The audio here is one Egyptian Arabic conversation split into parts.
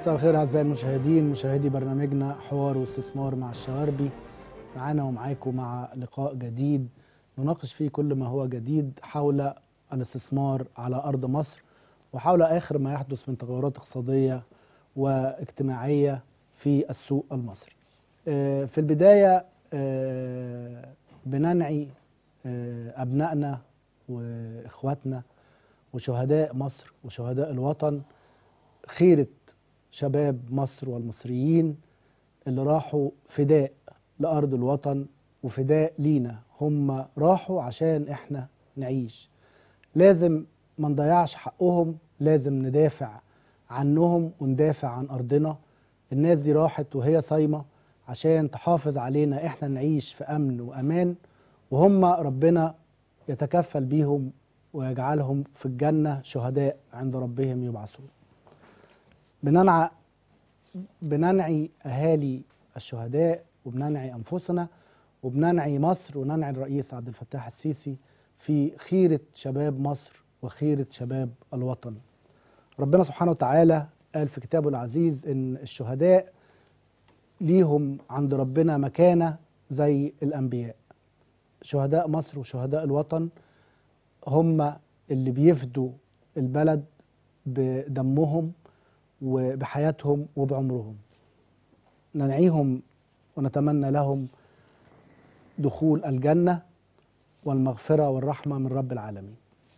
مساء الخير اعزائي المشاهدين مشاهدي برنامجنا حوار واستثمار مع الشواربي معانا ومعاكم مع لقاء جديد نناقش فيه كل ما هو جديد حول الاستثمار على ارض مصر وحول اخر ما يحدث من تغيرات اقتصاديه واجتماعيه في السوق المصري. آه، في البدايه آه، بننعي آه، ابنائنا واخواتنا وشهداء مصر وشهداء الوطن خيره شباب مصر والمصريين اللي راحوا فداء لأرض الوطن وفداء لينا هم راحوا عشان احنا نعيش لازم ما نضيعش حقهم لازم ندافع عنهم وندافع عن أرضنا الناس دي راحت وهي صايمة عشان تحافظ علينا احنا نعيش في أمن وأمان وهم ربنا يتكفل بيهم ويجعلهم في الجنة شهداء عند ربهم يبعثون بننعى بننعي اهالي الشهداء وبننعي انفسنا وبننعي مصر وننعي الرئيس عبد الفتاح السيسي في خيره شباب مصر وخيره شباب الوطن. ربنا سبحانه وتعالى قال في كتابه العزيز ان الشهداء ليهم عند ربنا مكانه زي الانبياء. شهداء مصر وشهداء الوطن هم اللي بيفدوا البلد بدمهم وبحياتهم وبعمرهم ننعيهم ونتمنى لهم دخول الجنة والمغفرة والرحمة من رب العالمين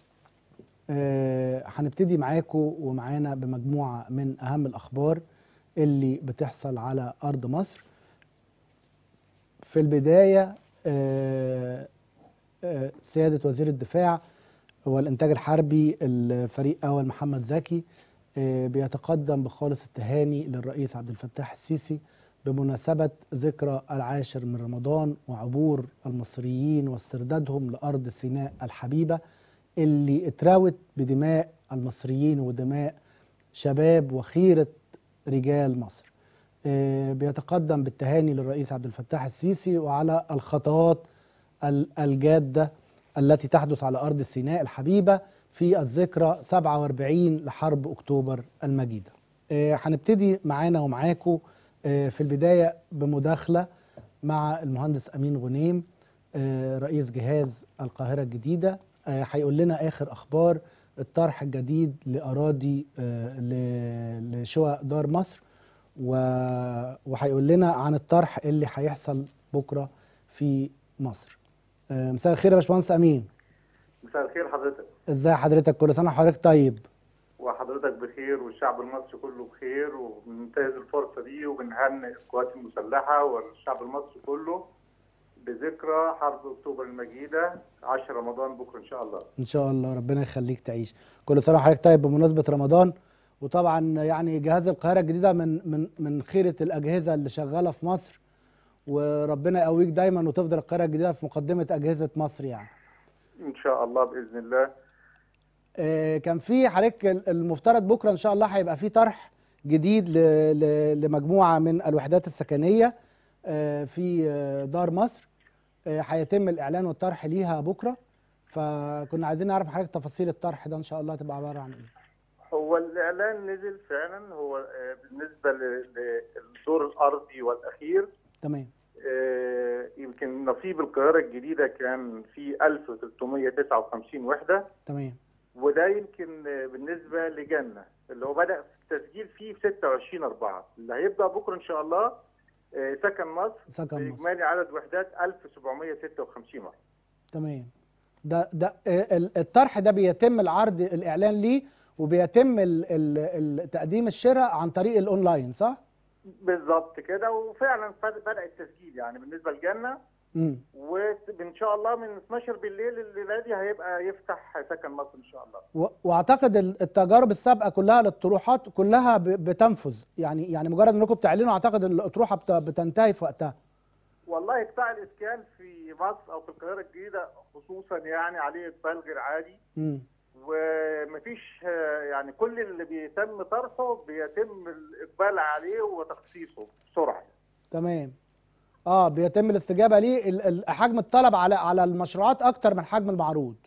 آه، هنبتدي معاكم ومعانا بمجموعة من أهم الأخبار اللي بتحصل على أرض مصر في البداية آه، آه، سيادة وزير الدفاع والإنتاج الحربي الفريق أول محمد زكي آه، بيتقدم بخالص التهاني للرئيس عبد الفتاح السيسي بمناسبة ذكرى العاشر من رمضان وعبور المصريين واستردادهم لأرض سيناء الحبيبة اللي اتراوت بدماء المصريين ودماء شباب وخيرة رجال مصر آه، بيتقدم بالتهاني للرئيس عبد الفتاح السيسي وعلى الخطوات ال- الجادة التي تحدث على أرض سيناء الحبيبة في الذكرى 47 لحرب أكتوبر المجيدة آه، هنبتدي معانا ومعاكم آه، في البداية بمداخلة مع المهندس أمين غنيم آه، رئيس جهاز القاهرة الجديدة آه، هيقول لنا آخر أخبار الطرح الجديد لأراضي آه، ل- لشقق دار مصر و- وهيقول لنا عن الطرح اللي هيحصل بكرة في مصر آه، مساء الخير يا باشمهندس أمين مساء الخير حضرتك ازاي حضرتك كل سنه وحضرتك طيب وحضرتك بخير والشعب المصري كله بخير وبننتهز الفرصه دي وبنهنئ القوات المسلحه والشعب المصري كله بذكرى حرب اكتوبر المجيده 10 رمضان بكره ان شاء الله ان شاء الله ربنا يخليك تعيش كل سنه وحضرتك طيب بمناسبه رمضان وطبعا يعني جهاز القاهره الجديده من من من خيره الاجهزه اللي شغاله في مصر وربنا يقويك دايما وتفضل القاهره الجديده في مقدمه اجهزه مصر يعني ان شاء الله باذن الله آه، كان في حضرتك المفترض بكره ان شاء الله هيبقى في طرح جديد ل- ل- لمجموعه من الوحدات السكنيه آه، في آه، دار مصر آه، هيتم الاعلان والطرح ليها بكره فكنا عايزين نعرف حضرتك تفاصيل الطرح ده ان شاء الله تبقى عباره عن ايه هو الاعلان نزل فعلا هو آه، بالنسبه ل- للدور الارضي والاخير تمام آه، يمكن نصيب القاهره الجديده كان في 1359 وحده تمام وده يمكن بالنسبه لجنه اللي هو بدا في التسجيل فيه في 26 4 اللي هيبدا بكره ان شاء الله آه، سكن مصر سكن مصر باجمالي عدد وحدات 1756 واحد تمام ده ده آه، ال- الطرح ده بيتم العرض الاعلان ليه وبيتم ال- ال- ال- تقديم الشراء عن طريق الاونلاين صح؟ بالظبط كده وفعلا فد- بدا التسجيل يعني بالنسبه لجنه امم وان شاء الله من 12 بالليل الليله دي هيبقى يفتح سكن مصر ان شاء الله و- واعتقد ال- التجارب السابقه كلها للطروحات كلها ب- بتنفذ يعني يعني مجرد انكم بتعلنوا اعتقد الاطروحه بت- بتنتهي في وقتها والله قطاع الاسكان في مصر او في القاهره الجديده خصوصا يعني عليه اقبال غير عادي امم ومفيش آه، يعني كل اللي بيتم طرحه بيتم الاقبال عليه وتخصيصه بسرعه تمام اه بيتم الاستجابه ليه ال- ال- حجم الطلب على على المشروعات اكتر من حجم المعروض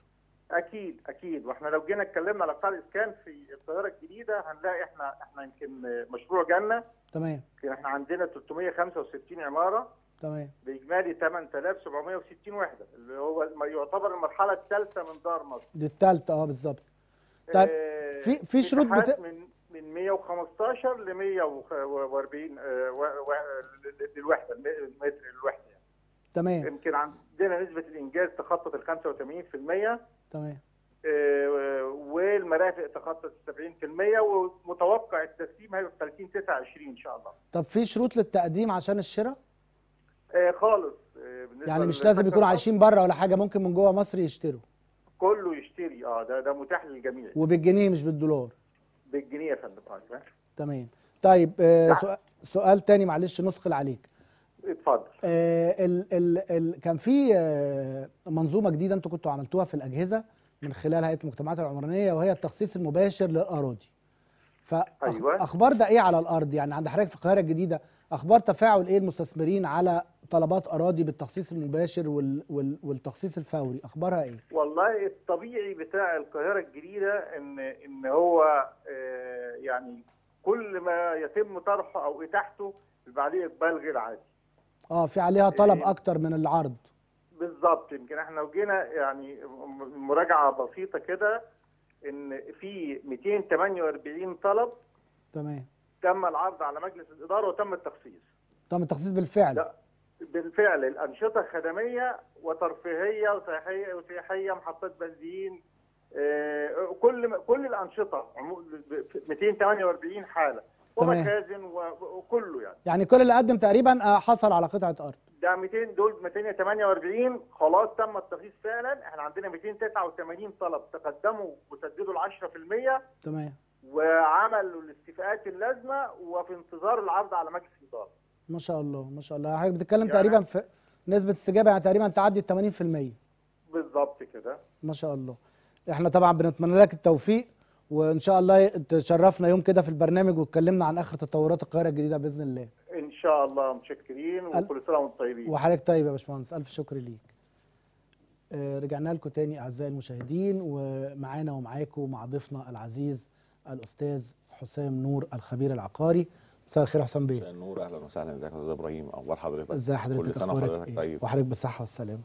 اكيد اكيد واحنا لو جينا اتكلمنا على قطاع الاسكان في القاهره الجديده هنلاقي احنا احنا يمكن مشروع جنه تمام يمكن احنا عندنا 365 عماره تمام باجمالي 8760 وحده اللي هو ما يعتبر المرحله الثالثه من دار مصر دي التالتة اه بالظبط طيب، آه، في- في شروط مساحات بت- من من 115 ل 140 آه، و- و- للوحده المتر الوحده يعني. تمام يمكن عندنا نسبه الانجاز تخطت ال 85% تمام آه، والمرافق تخطت ال 70% ومتوقع التسليم هيبقى في 30 29 ان شاء الله. طب في شروط للتقديم عشان الشراء آه، خالص آه، بالنسبة يعني مش للسكن لازم يكونوا الخاص، عايشين بره ولا حاجه ممكن من جوه مصر يشتروا كله يشتري اه ده ده متاح للجميع وبالجنيه مش بالدولار بالجنيه يا فندم آه، تمام طيب آه لا. سؤال, سؤال تاني معلش نثقل عليك اتفضل. آه ال ال ال كان في آه منظومه جديده انتوا كنتوا عملتوها في الاجهزه من خلال هيئه المجتمعات العمرانيه وهي التخصيص المباشر للاراضي أيوة. فاخبار ده ايه على الارض يعني عند حضرتك في القاهره الجديده اخبار تفاعل ايه المستثمرين على طلبات اراضي بالتخصيص المباشر وال وال والتخصيص الفوري اخبارها ايه والله الطبيعي بتاع القاهره الجديده ان ان هو آه، يعني كل ما يتم طرحه او اتاحته بيبقى عليه اقبال غير عادي. اه في عليها طلب إيه. اكتر من العرض بالظبط يمكن احنا لو جينا يعني م- مراجعه بسيطه كده ان في 248 طلب تمام تم العرض على مجلس الاداره وتم التخصيص. تم التخصيص بالفعل لا. بالفعل الانشطه خدميه وترفيهيه وسياحيه وسياحيه محطات بنزين آه، كل كل الانشطه عمو- 248 حاله تمام. ومخازن و- وكله يعني يعني كل اللي قدم تقريبا آه، حصل على قطعه ارض ده 200 دول 248 خلاص تم التخصيص فعلا احنا عندنا 289 طلب تقدموا وسددوا ال 10% تمام وعملوا الاستيفاءات اللازمه وفي انتظار العرض على مجلس الاداره ما شاء الله ما شاء الله حضرتك بتتكلم يعني- تقريبا في نسبه استجابه يعني تقريبا تعدي ال 80% بالظبط كده ما شاء الله احنا طبعا بنتمنى لك التوفيق وان شاء الله تشرفنا يوم كده في البرنامج واتكلمنا عن اخر تطورات القاهره الجديده باذن الله ان شاء الله متشكرين ال- وكل سنه وانتم طيبين وحضرتك طيب يا باشمهندس الف شكر ليك آه، رجعنا لكم تاني اعزائي المشاهدين ومعانا ومعاكم ومع ضيفنا العزيز الاستاذ حسام نور الخبير العقاري مساء الخير يا حسام بيه مساء النور اهلا وسهلا ازيك يا استاذ ابراهيم اخبار حضرتك ازي حضرتك كل سنه أخبارك وحضرتك إيه؟ طيب وحضرتك بالصحه والسلامه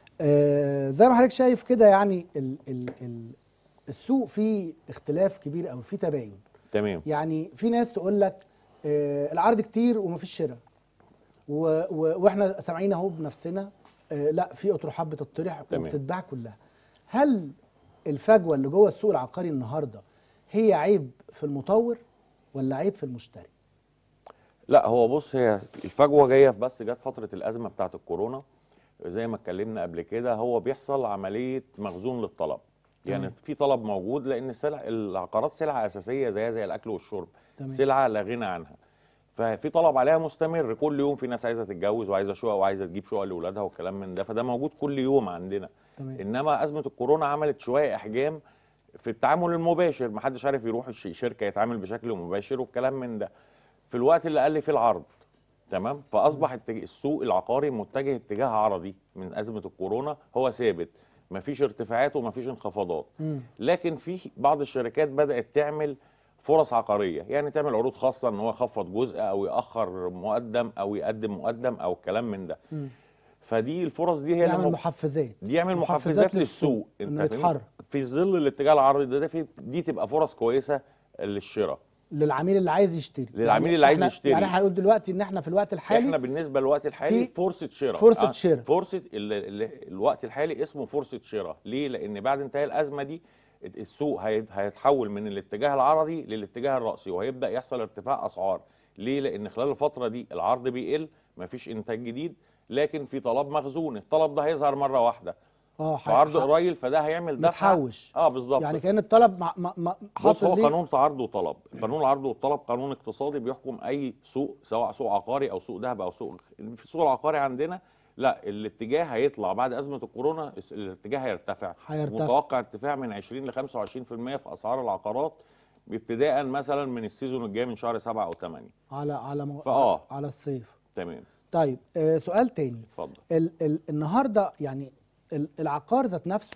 آه زي ما حضرتك شايف كده يعني ال ال ال السوق فيه اختلاف كبير قوي فيه تباين تمام يعني في ناس تقول لك آه العرض كتير ومفيش شراء و- و- واحنا سامعين اهو بنفسنا آه لا في اطروحات بتطرح تمام. وبتتباع كلها هل الفجوه اللي جوه السوق العقاري النهارده هي عيب في المطور ولا عيب في المشتري لا هو بص هي الفجوه جايه بس جت فتره الازمه بتاعه الكورونا زي ما اتكلمنا قبل كده هو بيحصل عمليه مخزون للطلب يعني تمام. في طلب موجود لان السلع العقارات سلعه اساسيه زيها زي الاكل والشرب تمام. سلعه لا غنى عنها ففي طلب عليها مستمر كل يوم في ناس عايزه تتجوز وعايزه شقق وعايزه تجيب شقق لاولادها والكلام من ده فده موجود كل يوم عندنا تمام انما ازمه الكورونا عملت شويه احجام في التعامل المباشر محدش عارف يروح الش- شركه يتعامل بشكل مباشر والكلام من ده في الوقت اللي قل فيه العرض تمام فاصبح التج- السوق العقاري متجه اتجاه عرضي من ازمه الكورونا هو ثابت مفيش ارتفاعات ومفيش انخفاضات مم. لكن في بعض الشركات بدات تعمل فرص عقاريه يعني تعمل عروض خاصه ان هو يخفض جزء او ياخر مقدم او يقدم مقدم او الكلام من ده مم. فدي الفرص دي هي اللي يعمل مب- محفزات دي يعمل محفزات محفزات للسوق، للسوق إنه فاهمني؟ يتحرك. في ظل الاتجاه العرضي ده, ده في دي تبقى فرص كويسه للشراء للعميل اللي عايز يشتري للعميل اللي عايز إحنا- يشتري. يعني احنا هنقول دلوقتي ان احنا في الوقت الحالي احنا بالنسبه للوقت الحالي في فرصه شراء فرصة شراء. فرصه ال ال الوقت الحالي اسمه فرصه شراء ليه لان بعد انتهاء الازمه دي السوق هي- هيتحول من الاتجاه العرضي للاتجاه الرأسي وهيبدا يحصل ارتفاع اسعار ليه لان خلال الفتره دي العرض بيقل مفيش انتاج جديد لكن في طلب مخزون الطلب ده هيظهر مره واحده اه في عرض قليل فده هيعمل دفعه متحوش. اه بالظبط يعني كان الطلب مع مع مع بص حاصل هو ليه قانون عرض وطلب قانون العرض والطلب قانون اقتصادي بيحكم اي سوق سواء سوق عقاري او سوق ذهب او سوق في السوق العقاري عندنا لا الاتجاه هيطلع بعد ازمه الكورونا الاتجاه هيرتفع هيرتفع. متوقع ارتفاع من 20 ل 25% في اسعار العقارات ابتداء مثلا من السيزون الجاي من شهر 7 او 8 على على مو... فآه. على الصيف تمام طيب آه سؤال تاني اتفضل ال ال النهارده يعني ال العقار ذات نفسه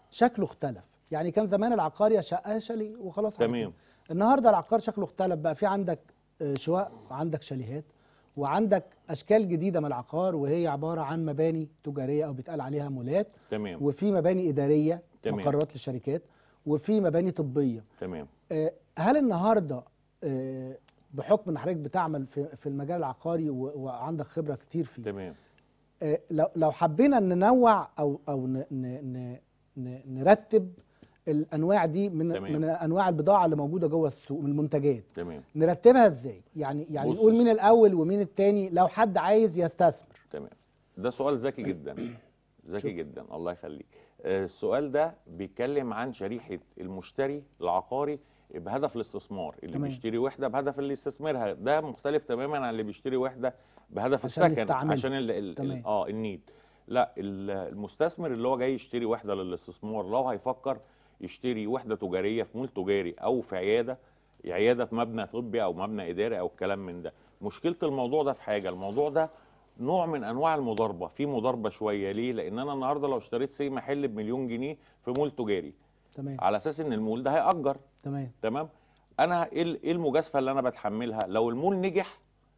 شكله اختلف يعني كان زمان العقار يا شقه يا شاليه وخلاص على تمام. كده. النهارده العقار شكله اختلف بقى في عندك آه، شقق وعندك شاليهات وعندك اشكال جديده من العقار وهي عباره عن مباني تجاريه او بيتقال عليها مولات تمام وفي مباني اداريه تمام. مقرات للشركات وفي مباني طبيه تمام آه، هل النهارده آه، بحكم ان حضرتك بتعمل في في المجال العقاري و- وعندك خبره كتير فيه تمام آه، لو لو حبينا ننوع او او ن ن ن ن نرتب الانواع دي من تمام. من انواع البضاعه اللي موجوده جوه السوق من المنتجات تمام نرتبها ازاي يعني يعني بص نقول يا مين سيدي. الاول ومين التاني لو حد عايز يستثمر تمام ده سؤال ذكي جدا ذكي جدا الله يخليك آه، السؤال ده بيتكلم عن شريحه المشتري العقاري بهدف الاستثمار اللي تمام. بيشتري وحده بهدف اللي يستثمرها ده مختلف تماما عن اللي بيشتري وحده بهدف عشان السكن يستعملها. عشان ال ال تمام. ال اه النيد لا ال- المستثمر اللي هو جاي يشتري وحده للاستثمار لو هيفكر يشتري وحده تجاريه في مول تجاري او في عياده عياده في مبنى طبي او مبنى اداري او الكلام من ده مشكله الموضوع ده في حاجه الموضوع ده نوع من انواع المضاربه في مضاربه شويه ليه لان انا النهارده لو اشتريت سي محل بمليون جنيه في مول تجاري تمام على اساس ان المول ده هيأجر تمام تمام انا ايه ال- إيه المجازفه اللي انا بتحملها لو المول نجح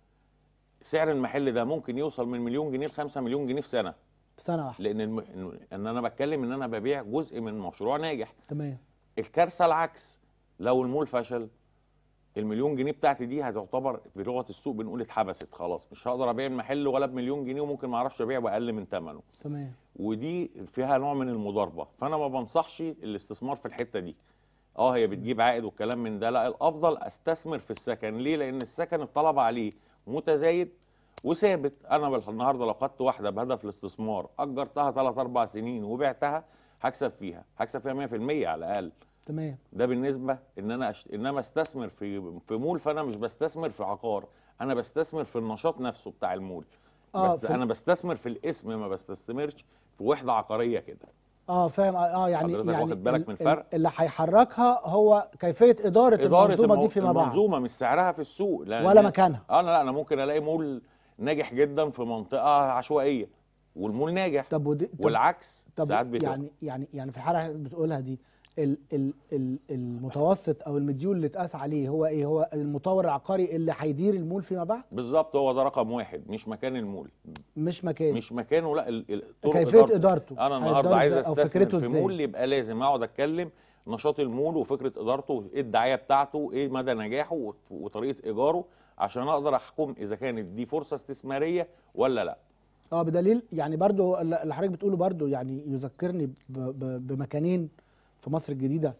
سعر المحل ده ممكن يوصل من مليون جنيه ل 5 مليون جنيه في سنه في سنه واحده لان الم... إن- ان انا بتكلم ان انا ببيع جزء من مشروع ناجح تمام الكارثه العكس لو المول فشل المليون جنيه بتاعتي دي هتعتبر بلغه السوق بنقول اتحبست خلاص مش هقدر ابيع المحل ولا بمليون جنيه وممكن ما اعرفش ابيع باقل من ثمنه تمام ودي فيها نوع من المضاربه فانا ما بنصحش الاستثمار في الحته دي اه هي بتجيب عائد والكلام من ده لا الافضل استثمر في السكن ليه لان السكن الطلب عليه متزايد وثابت انا بال- النهارده لو خدت واحده بهدف الاستثمار اجرتها 3 4 سنين وبعتها هكسب فيها هكسب فيها 100% على الاقل تمام ده بالنسبه ان انا أشت... انما استثمر في في مول فانا مش بستثمر في عقار انا بستثمر في النشاط نفسه بتاع المول آه، بس في- انا بستثمر في الاسم ما بستثمرش في وحده عقاريه كده اه فاهم اه يعني حضرتك يعني واخد بالك ال- من ال- الفرق؟ اللي هيحركها هو كيفيه اداره, اداره المنظومه المو... دي فيما بعد المنظومه مش سعرها في السوق لأن ولا مكانها. اه لا انا ممكن الاقي مول ناجح جدا في منطقه عشوائيه والمول ناجح طب ودي طب والعكس طب ساعات بتبقى يعني يعني يعني في الحاله اللي بتقولها دي ال ال ال المتوسط او المديول اللي اتقاس عليه هو ايه هو المطور العقاري اللي هيدير المول فيما بعد بالظبط هو ده رقم واحد مش مكان المول مش مكان مش مكانه لا ال- ال- طرق كيفية إدارته. إدارته. انا النهارده هيتدار عايز إزاي أو استثمر فكرته في إزاي؟ مول يبقى لازم اقعد اتكلم نشاط المول وفكره ادارته ايه الدعايه بتاعته ايه مدى نجاحه وط- وطريقه ايجاره عشان اقدر احكم اذا كانت دي فرصه استثماريه ولا لا اه بدليل يعني برضو اللي حضرتك بتقوله برضو يعني يذكرني ب- ب- بمكانين في مصر الجديده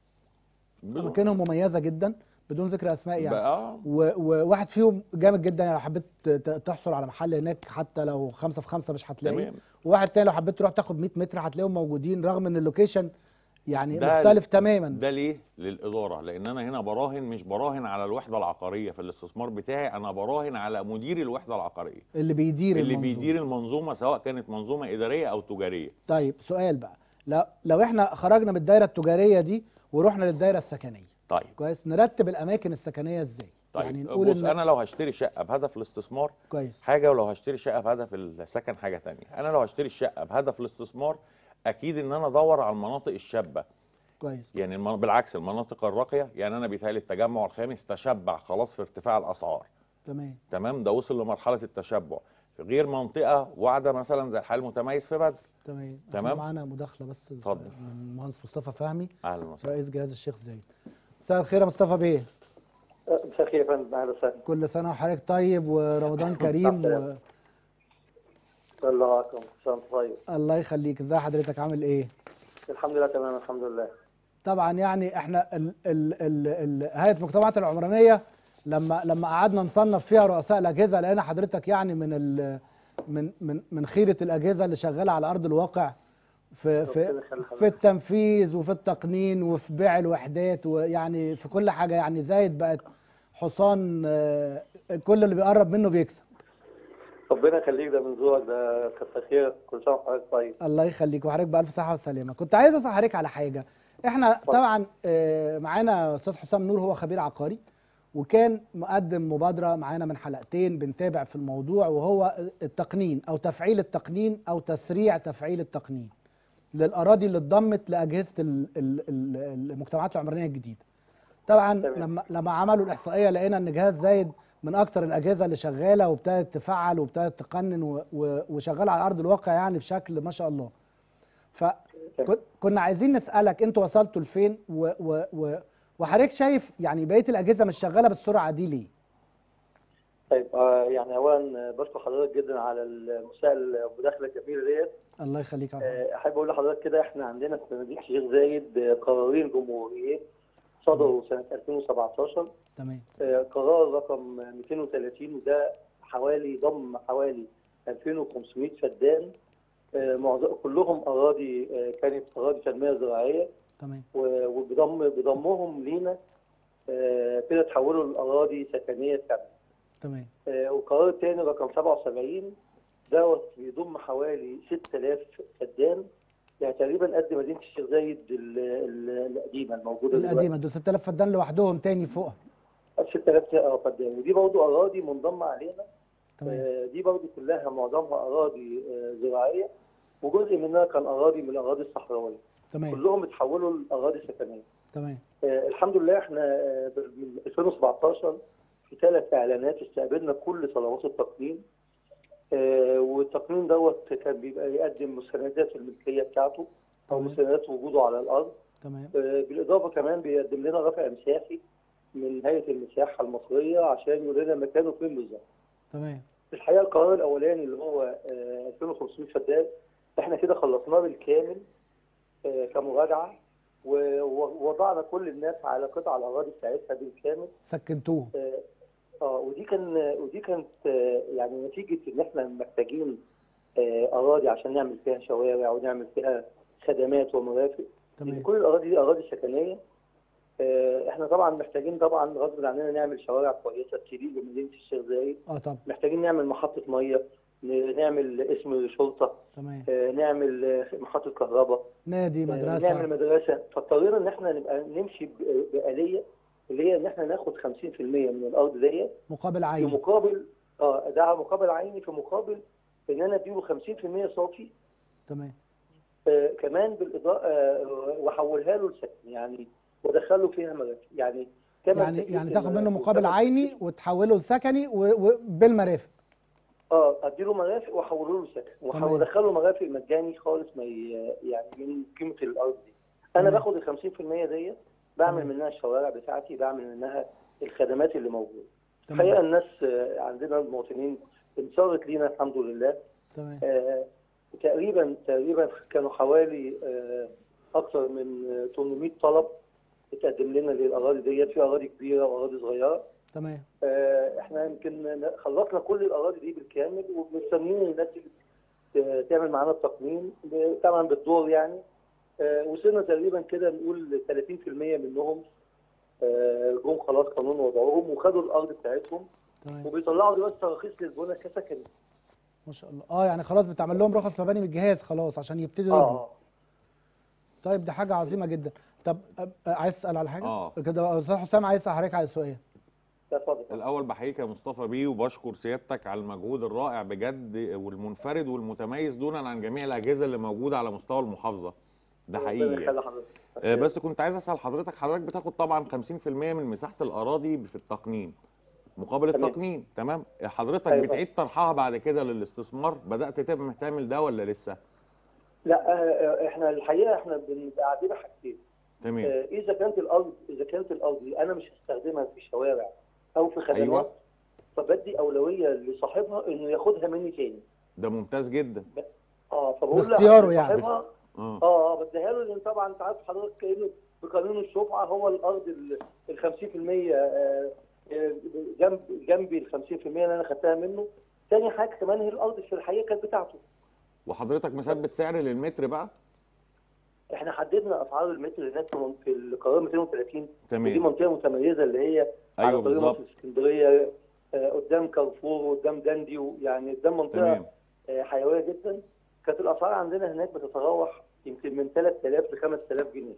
بدون- اماكنهم مميزه جدا بدون ذكر اسماء يعني بقى و- وواحد فيهم جامد جدا يعني لو حبيت ت- ت- تحصل على محل هناك حتى لو خمسة في خمسة مش هتلاقي تمام. وواحد تاني لو حبيت تروح تاخد 100 متر هتلاقيهم موجودين رغم ان اللوكيشن يعني ده مختلف تماما ده ليه للاداره لان انا هنا براهن مش براهن على الوحده العقاريه في الاستثمار بتاعي انا براهن على مدير الوحده العقاريه اللي بيدير اللي المنظومة. بيدير المنظومه سواء كانت منظومه اداريه او تجاريه طيب سؤال بقى لو لو احنا خرجنا من الدايره التجاريه دي ورحنا للدايره السكنيه طيب كويس نرتب الاماكن السكنيه ازاي طيب يعني يعني نقول بص ان انا لو هشتري شقه بهدف الاستثمار كويس حاجه ولو هشتري شقه بهدف السكن حاجه تانية انا لو هشتري الشقه بهدف الاستثمار اكيد ان انا ادور على المناطق الشابه كويس يعني المن... بالعكس المناطق الراقيه يعني انا بيتهيألي التجمع الخامس تشبع خلاص في ارتفاع الاسعار تمام تمام ده وصل لمرحله التشبع في غير منطقه واعده مثلا زي الحال المتميز في بدر تمام إحنا تمام. معانا مداخله بس اتفضل. من المهندس مصطفى فهمي اهلا وسهلا رئيس جهاز الشيخ زايد مساء الخير يا مصطفى بيه مساء الخير يا فندم اهلا وسهلا كل سنه وحضرتك طيب ورمضان كريم و... الله اكبر كل سنه وأنت طيب الله يخليك ازي حضرتك عامل ايه الحمد لله تمام الحمد لله طبعا يعني احنا ال ال ال ال هيئه المجتمعات العمرانيه لما لما قعدنا نصنف فيها رؤساء الاجهزه لقينا حضرتك يعني من ال من من من خيره الاجهزه اللي شغاله على ارض الواقع في في ربنا يخلي حضرتك. في التنفيذ وفي التقنين وفي بيع الوحدات ويعني في كل حاجه يعني زايد بقت حصان آه، كل اللي بيقرب منه بيكسب ربنا يخليك ده من ذوقك ده كتر خير كل سنه وحضرتك طيب الله يخليك وحضرتك بألف صحة وسلامة كنت عايز أسأل حضرتك على حاجة احنا طبعا آه، معانا أستاذ حسام نور هو خبير عقاري وكان مقدم مبادرة معانا من حلقتين بنتابع في الموضوع وهو التقنين أو تفعيل التقنين أو تسريع تفعيل التقنين للاراضي اللي اتضمت لاجهزه ال- ال- ال- المجتمعات العمرانيه الجديده طبعا تمام. لما لما عملوا الاحصائيه لقينا ان جهاز زايد من اكتر الاجهزه اللي شغاله وابتدت تفعل وابتدت تقنن و- و- وشغاله على ارض الواقع يعني بشكل ما شاء الله فكنا عايزين نسالك انتوا وصلتوا لفين و- و- و- وحضرتك شايف يعني بقيه الاجهزه مش شغاله بالسرعه دي ليه طيب آه يعني اولا بشكر حضرتك جدا على المساء المداخله الجميله ديت الله يخليك يا عمر. آه، احب اقول لحضرتك كده احنا عندنا في مدينه الشيخ زايد آه، قرارين جمهوريين صدروا سنه 2017 تمام آه، قرار رقم 230 وده حوالي ضم حوالي 2500 فدان آه، معظم كلهم اراضي آه، كانت اراضي تنميه زراعيه تمام و- وبضم بضمهم لينا آه، كده تحولوا لاراضي سكنيه كامله تمام آه، والقرار الثاني رقم 77 دوت بيضم حوالي 6000 فدان يعني تقريبا قد مدينه الشيخ زايد ال- ال- القديمه الموجوده القديمه دول 6000 فدان لوحدهم تاني فوقها دلوقتي 6000 اه فدان ودي برضه اراضي منضمه علينا تمام آه، دي برضه كلها معظمها اراضي آه، زراعيه وجزء منها كان اراضي من الاراضي الصحراويه تمام كلهم اتحولوا لاراضي سكنيه تمام آه، الحمد لله احنا آه، من 2017 في ثلاث اعلانات استقبلنا كل صلوات التقنين آه، والتقنين دوت كان بيبقى يقدم مستندات الملكيه بتاعته او تمام. مستندات وجوده على الارض تمام آه، بالاضافه كمان بيقدم لنا رفع مساحي من هيئه المساحه المصريه عشان يقول لنا مكانه فين بالظبط. تمام الحقيقه القرار الاولاني اللي هو آه، 2500 فدان احنا كده خلصناه بالكامل آه، كمراجعه و- ووضعنا كل الناس على قطع الاراضي بتاعتها بالكامل سكنتوه اه آه، ودي كان ودي كانت آه، يعني نتيجه ان احنا محتاجين آه، اراضي عشان نعمل فيها شوارع ونعمل فيها خدمات ومرافق تمام كل الاراضي دي اراضي سكنيه آه، احنا طبعا محتاجين طبعا غصب عننا نعمل شوارع كويسه تليق بمدينه الشيخ زايد اه طب محتاجين نعمل محطه ميه ن- نعمل اسم شرطه تمام آه، نعمل آه، محطه كهرباء نادي آه، نعمل مدرسه مدرسه فاضطرينا ان احنا نبقى نمشي ب- بآليه اللي هي ان احنا ناخد 50% من الارض ديت مقابل في عين مقابل اه ده مقابل عيني في مقابل ان انا اديله 50% صافي تمام آه كمان بالاضاءه آه واحولها له لسكن يعني وادخله فيها مرافق يعني كما يعني تكلفة يعني تاخد منه المرافق مقابل وكما- عيني وتحوله لسكني و- وبالمرافق اه اديله مرافق واحوله له سكن تمام. وادخله مرافق مجاني خالص ما ي- يعني من قيمه الارض دي انا تمام. باخد ال 50% ديت بعمل تمام. منها الشوارع بتاعتي بعمل منها الخدمات اللي موجوده تمام الحقيقه الناس آه، عندنا المواطنين انصارت لينا الحمد لله تمام آه، تقريبا تقريبا كانوا حوالي آه، اكثر من آه، 800 طلب اتقدم لنا للاراضي ديت في اراضي كبيره واراضي صغيره تمام آه، احنا يمكن ن- خلصنا كل الاراضي دي بالكامل ومستنيين الناس اللي ت- تعمل معانا التقنين ب- طبعا بالدور يعني آه، وصلنا تقريبا كده نقول 30% منهم آه، جم خلاص قانون وضعهم وخدوا الارض بتاعتهم تمام وبيطلعوا دلوقتي تراخيص للبنى كسكن ما شاء الله اه يعني خلاص بتعمل لهم رخص مباني من الجهاز خلاص عشان يبتدوا يبنوا اه طيب دي حاجه عظيمه جدا طب آه، آه، عايز تسال على حاجه آه. كده استاذ حسام عايز اسال حضرتك على سؤال اتفضل الاول بحييك يا مصطفى بيه وبشكر سيادتك على المجهود الرائع بجد والمنفرد والمتميز دونا عن جميع الاجهزه اللي موجوده على مستوى المحافظه ده ربنا حقيقي يعني. يخلي حضرتك. آه، بس كنت عايز اسال حضرتك حضرتك بتاخد طبعا 50% من مساحه الاراضي في التقنين مقابل تمام. التقنين تمام حضرتك أيوة. بتعيد طرحها بعد كده للاستثمار بدات تبقى تعمل ده ولا لسه لا آه، آه، احنا الحقيقه احنا بنبقى عندنا حاجتين تمام آه، اذا كانت الارض اذا كانت الارض دي انا مش هستخدمها في شوارع او في خدمات أيوة. فبدي اولويه لصاحبها انه ياخدها مني تاني ده ممتاز جدا اه فبقول باختياره له يعني. صاحبها اه اه اه بديها له لان طبعا انت عارف حضرتك كانه بقانون الشفعه هو الارض ال ال 50% آه، آه، جنب جنبي ال 50% اللي انا خدتها منه تاني حاجه كمان هي الارض في الحقيقه كانت بتاعته وحضرتك مثبت سعر للمتر بقى احنا حددنا اسعار المتر هناك في من- في القرار 230 ودي تمام منطقه متميزه اللي هي على ايوه طريق بالظبط مصر اسكندريه آه، قدام كارفور وقدام داندي ويعني قدام منطقه تمام آه، حيويه جدا كانت الاسعار عندنا هناك بتتراوح يمكن من 3000 ل 5000 جنيه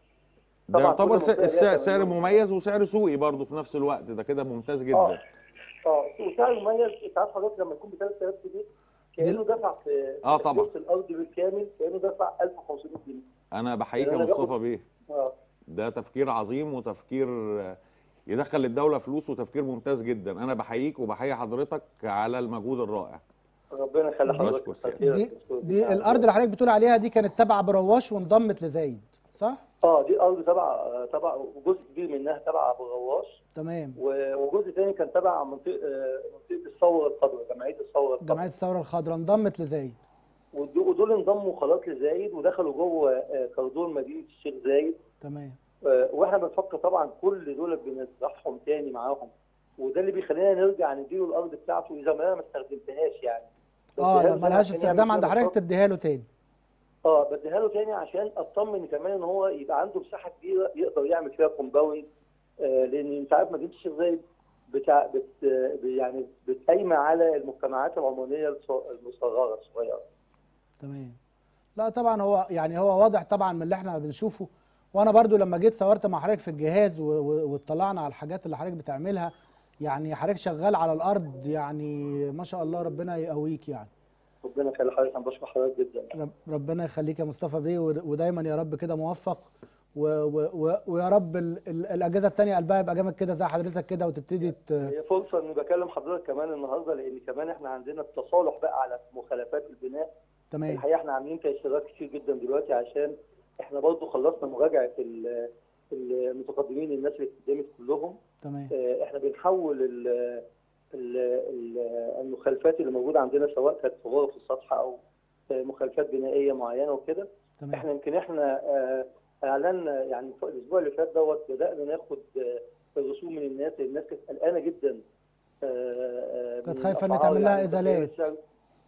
ده طبعاً يعتبر كل س- منطقة الس- ليها سعر تميز. مميز وسعر سوقي برضه في نفس الوقت ده كده ممتاز جدا اه اه وسعر مميز انت عارف حضرتك لما يكون ب 3000 جنيه كانه دفع في آه في طبعا. فلوس الارض بالكامل كانه دفع 1500 جنيه انا بحييك يا أنا باخد- مصطفى بيه اه ده تفكير عظيم وتفكير آه، يدخل الدوله فلوس وتفكير ممتاز جدا انا بحييك وبحيي حضرتك على المجهود الرائع ربنا يخلي دي- حضرتك بشكر كتر خيرك دي يا دكتور. دي الارض اللي حضرتك بتقول عليها دي كانت تبع برواش وانضمت لزايد صح اه دي ارض تبع تبع جزء كبير منها تبع ابو غواش تمام و- وجزء ثاني كان تبع منطقه آه، منطقه الثوره الخضراء جمعيه الثوره الخضراء جمعيه الثوره الخضراء انضمت لزايد ودو- ودول انضموا خلاص لزايد ودخلوا جوه آه، كردون مدينه الشيخ زايد تمام آه، واحنا بنفكر طبعا كل دول بنطرحهم تاني معاهم وده اللي بيخلينا نرجع نديله الارض بتاعته اذا ما انا ما استخدمتهاش يعني اه بديها له لما تاني لهاش عشان استخدام يعمل عند فيها حضرتك نشاط. تديها له تاني اه بديها له تاني عشان اطمن كمان ان هو يبقى عنده مساحه كبيره يقدر يعمل فيها كومباوند آه لان انت عارف مدينه الشيخ زايد بتاع بت آه، يعني بتقايمه على المجتمعات العمرانيه الص- المصغره الصغيره تمام لا طبعا هو يعني هو واضح طبعا من اللي احنا بنشوفه وانا برضو لما جيت صورت مع حضرتك في الجهاز و- و- واطلعنا على الحاجات اللي حضرتك بتعملها يعني حضرتك شغال على الارض يعني ما شاء الله ربنا يقويك يعني ربنا يخلي حضرتك انا بشكر حضرتك جدا رب ربنا يخليك يا مصطفى بيه ود- ودايما يا رب كده موفق و و و ويا رب ال ال الاجهزه التانيه قلبها يبقى جامد كده زي حضرتك كده وتبتدي ت- هي فرصه اني بكلم حضرتك كمان النهارده لان كمان احنا عندنا التصالح بقى على مخالفات البناء تمام الحقيقه احنا عاملين تيسيرات كتير جدا دلوقتي عشان احنا برضو خلصنا مراجعه ال- المتقدمين الناس اللي اتقدمت كلهم تمام آه، احنا بنحول ال ال ال المخالفات اللي موجوده عندنا سواء كانت في غرف السطح او آه، مخالفات بنائيه معينه وكده تمام احنا يمكن احنا آه، اعلنا يعني في الاسبوع اللي فات دوت بدانا ناخد آه، الرسوم من الناس الناس كانت قلقانه جدا آه، آه، كانت من خايفة إن الأسعار تعمل لها يعني إزالات. السعر.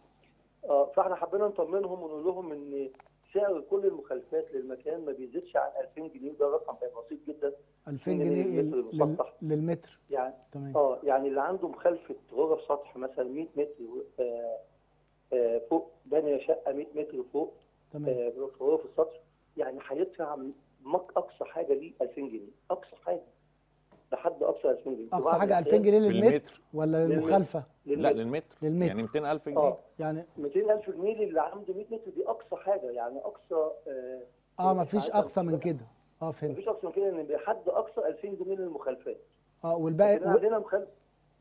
اه فاحنا حبينا نطمنهم ونقول لهم ان سعر كل المخالفات للمكان ما بيزيدش عن 2000 جنيه ده رقم هيبقى بسيط جدا 2000 جنيه جنيه للمتر لل- المسطح. للمتر يعني تمام اه يعني اللي عنده مخالفه غرف سطح مثلا 100 متر آه، آه، فوق بني شقه 100 متر فوق تمام آه، في غرف السطح يعني هيدفع مك اقصى حاجه ليه 2000 جنيه اقصى حاجه لحد اقصى 2000 جنيه اقصى وبعد حاجه 2000 الحساب جنيه في للمتر المتر ولا للمتر. للمخالفه لا للمتر. للمتر للمتر. يعني 200000 جنيه اه يعني 200000 جنيه للي عنده 100 متر دي اقصى حاجه يعني اقصى آه اه مفيش ساعات اقصى من كده اه فهمت مفيش اقصى من كده ان بحد اقصى 2000 جنيه للمخالفات اه لكن والباقي و... عندنا مخالفه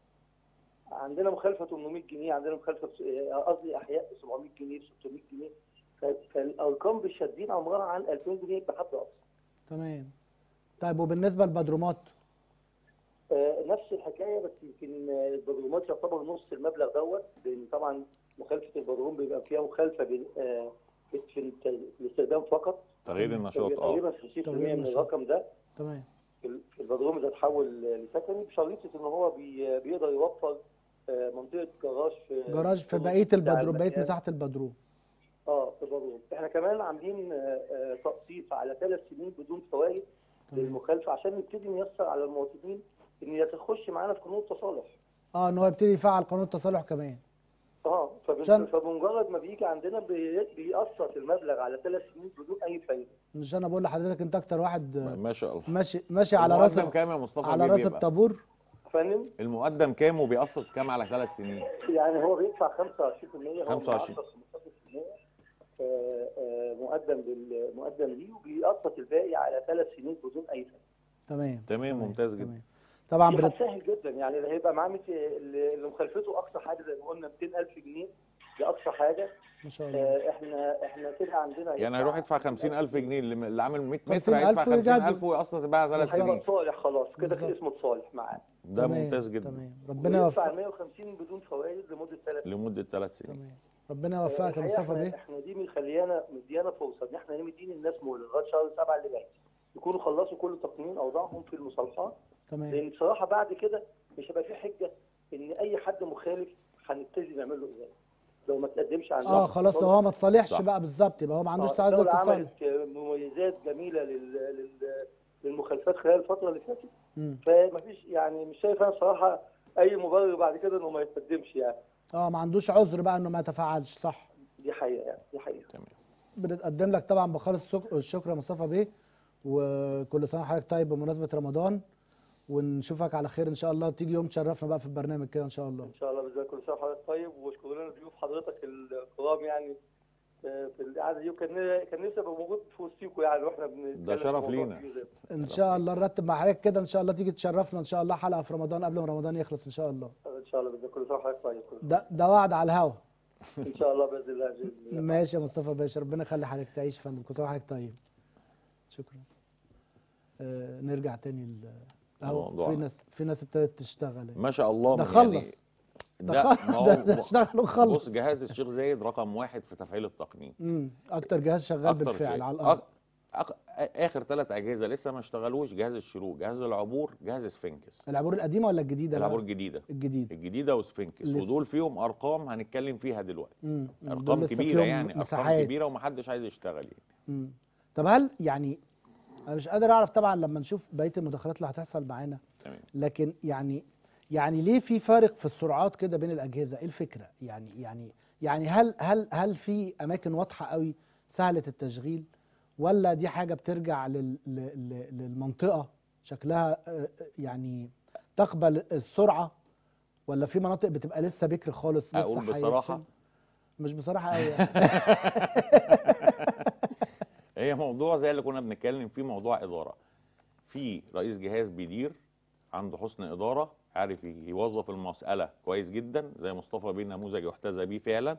عندنا مخالفه 800 جنيه عندنا مخالفه بس- آه، قصدي احياء ب 700 جنيه ب 600 جنيه ف- فالارقام بالشادين عمرها عن 2000 جنيه بحد اقصى تمام طيب وبالنسبه للبدرومات آه، نفس الحكايه بس يمكن آه، البدرومات يعتبر نص المبلغ دوت لان طبعا مخالفه البدروم بيبقى فيها مخالفه بال- آه، في الت- الاستخدام فقط تغيير النشاط اه تقريبا 50% تغيير من النشاط. الرقم ده تمام في ال- في البدروم اذا اتحول لسكني بشريطه ان هو بي- بيقدر يوفر آه، منطقه جراج في جراج في في بقيه بتاع البدروم بقيه المكان. مساحه البدروم اه في البدروم احنا كمان عاملين آه، آه، تقسيط على ثلاث سنين بدون فوائد تمام للمخالفه عشان نبتدي نيسر على المواطنين ان يتخش معانا في قانون التصالح اه ان هو يبتدي يفعل قانون التصالح كمان اه فبن- عشان- فبمجرد ما بيجي عندنا بي- بيقسط المبلغ على ثلاث سنين بدون اي فايده مش انا بقول لحضرتك انت اكتر واحد آه، ما شاء الله ماشي ماشي على راس المقدم كام يا مصطفى على بيه راس بيبقى؟ الطابور فاهم المقدم كام وبيقسط كام على ثلاث سنين يعني هو بيدفع 25% هو 25. 15% آه، آه، مقدم بال- مقدم ليه وبيقسط الباقي على ثلاث سنين بدون اي فايده تمام تمام ممتاز جدا تمام طبعا دي بنت... هتسهل جدا يعني اللي هيبقى معاه مت- اللي اللي مخالفته اقصى حاجه زي ما قلنا 200000 جنيه دي اقصى حاجه ما شاء الله آه، احنا احنا كده عندنا يعني هيروح يدفع 50000 جنيه اللي اللي عامل 100 متر 50,000 هيدفع 50000 ويجدد. ويقسط بقى ثلاث هيبقى سنين صالح خلاص كده بالظبط. اسمه صالح معاه ده تمام، ممتاز جدا تمام ربنا ويدفع يوفقك 150 بدون فوائد لمده ثلاث لمده ثلاث سنين تمام ربنا يوفقك يا الحقيقة مصطفى احنا, بيه احنا دي مخليانا مديانا فرصه ان احنا مدين الناس مهله لغايه شهر سبعه اللي جاي يكونوا خلصوا كل تقنين اوضاعهم في المصالحات تمام لان بصراحه بعد كده مش هيبقى في حجه ان اي حد مخالف هنبتدي نعمل له ازاي لو ما تقدمش عندنا اه خلاص لو هو ما تصالحش صح. بقى بالظبط يبقى هو ما عندوش آه، تعدد الدولة اتصال عملت مميزات جميله لل... لل... للمخالفات خلال الفتره اللي فاتت مم. فمفيش يعني مش شايف انا صراحه اي مبرر بعد كده انه ما يتقدمش يعني اه ما عندوش عذر بقى انه ما يتفاعلش صح دي حقيقه يعني دي حقيقه تمام بنتقدم لك طبعا بخالص السك- الشكر يا مصطفى بيه وكل سنه وحضرتك طيب بمناسبه رمضان ونشوفك على خير ان شاء الله تيجي يوم تشرفنا بقى في البرنامج كده ان شاء الله ان شاء الله باذن الله كل سنه وحضرتك طيب واشكر لنا ضيوف حضرتك الكرام يعني آه، في القعده دي وكان كان نفسي ابقى موجود في وسطيكم يعني واحنا بنتكلم ده في شرف موضوع لينا. كبير زي ده. ان شاء الله نرتب مع حضرتك كده ان شاء الله تيجي تشرفنا ان شاء الله حلقه في رمضان قبل ما رمضان يخلص ان شاء الله ان شاء الله باذن الله كل سنه وحضرتك طيب كل- ده ده وعد على الهوا ان شاء الله باذن الله باذن الله ماشي يا مصطفى باشا ربنا يخلي حضرتك تعيش يا فندم كل سنه وحضرتك طيب شكرا آه نرجع تاني ل- اهو الموضوع. في ناس في ناس ابتدت تشتغل ما شاء الله ده يعني خلص. ده ده خ- ما هو ده- ده اشتغل وخلص. بص جهاز الشيخ زايد رقم واحد في تفعيل التقنين امم اكتر جهاز شغال أكتر بالفعل شيء. على الارض أك... أك... اخر ثلاث اجهزه لسه ما اشتغلوش جهاز الشروق جهاز العبور جهاز سفنكس العبور القديمه ولا الجديده بقى؟ العبور الجديده الجديد الجديده وسفنكس لسه. ودول فيهم ارقام هنتكلم فيها دلوقتي امم دول ارقام لسه كبيره فيهم يعني ارقام مساحات. كبيره ومحدش عايز يشتغل يعني مم. طب هل يعني انا مش قادر اعرف طبعا لما نشوف بقيه المداخلات اللي هتحصل معانا تمام لكن يعني يعني ليه في فارق في السرعات كده بين الاجهزه ايه الفكره يعني يعني يعني هل هل هل في اماكن واضحه قوي سهله التشغيل ولا دي حاجه بترجع لل لل- للمنطقه شكلها آه، آه، يعني تقبل السرعه ولا في مناطق بتبقى لسه بكر خالص لسه اقول بصراحه هيرسم؟ مش بصراحه قوي هي موضوع زي اللي كنا بنتكلم فيه موضوع اداره في رئيس جهاز بيدير عنده حسن اداره عارف يوظف المساله كويس جدا زي مصطفى بيه نموذج يحتذى بيه فعلا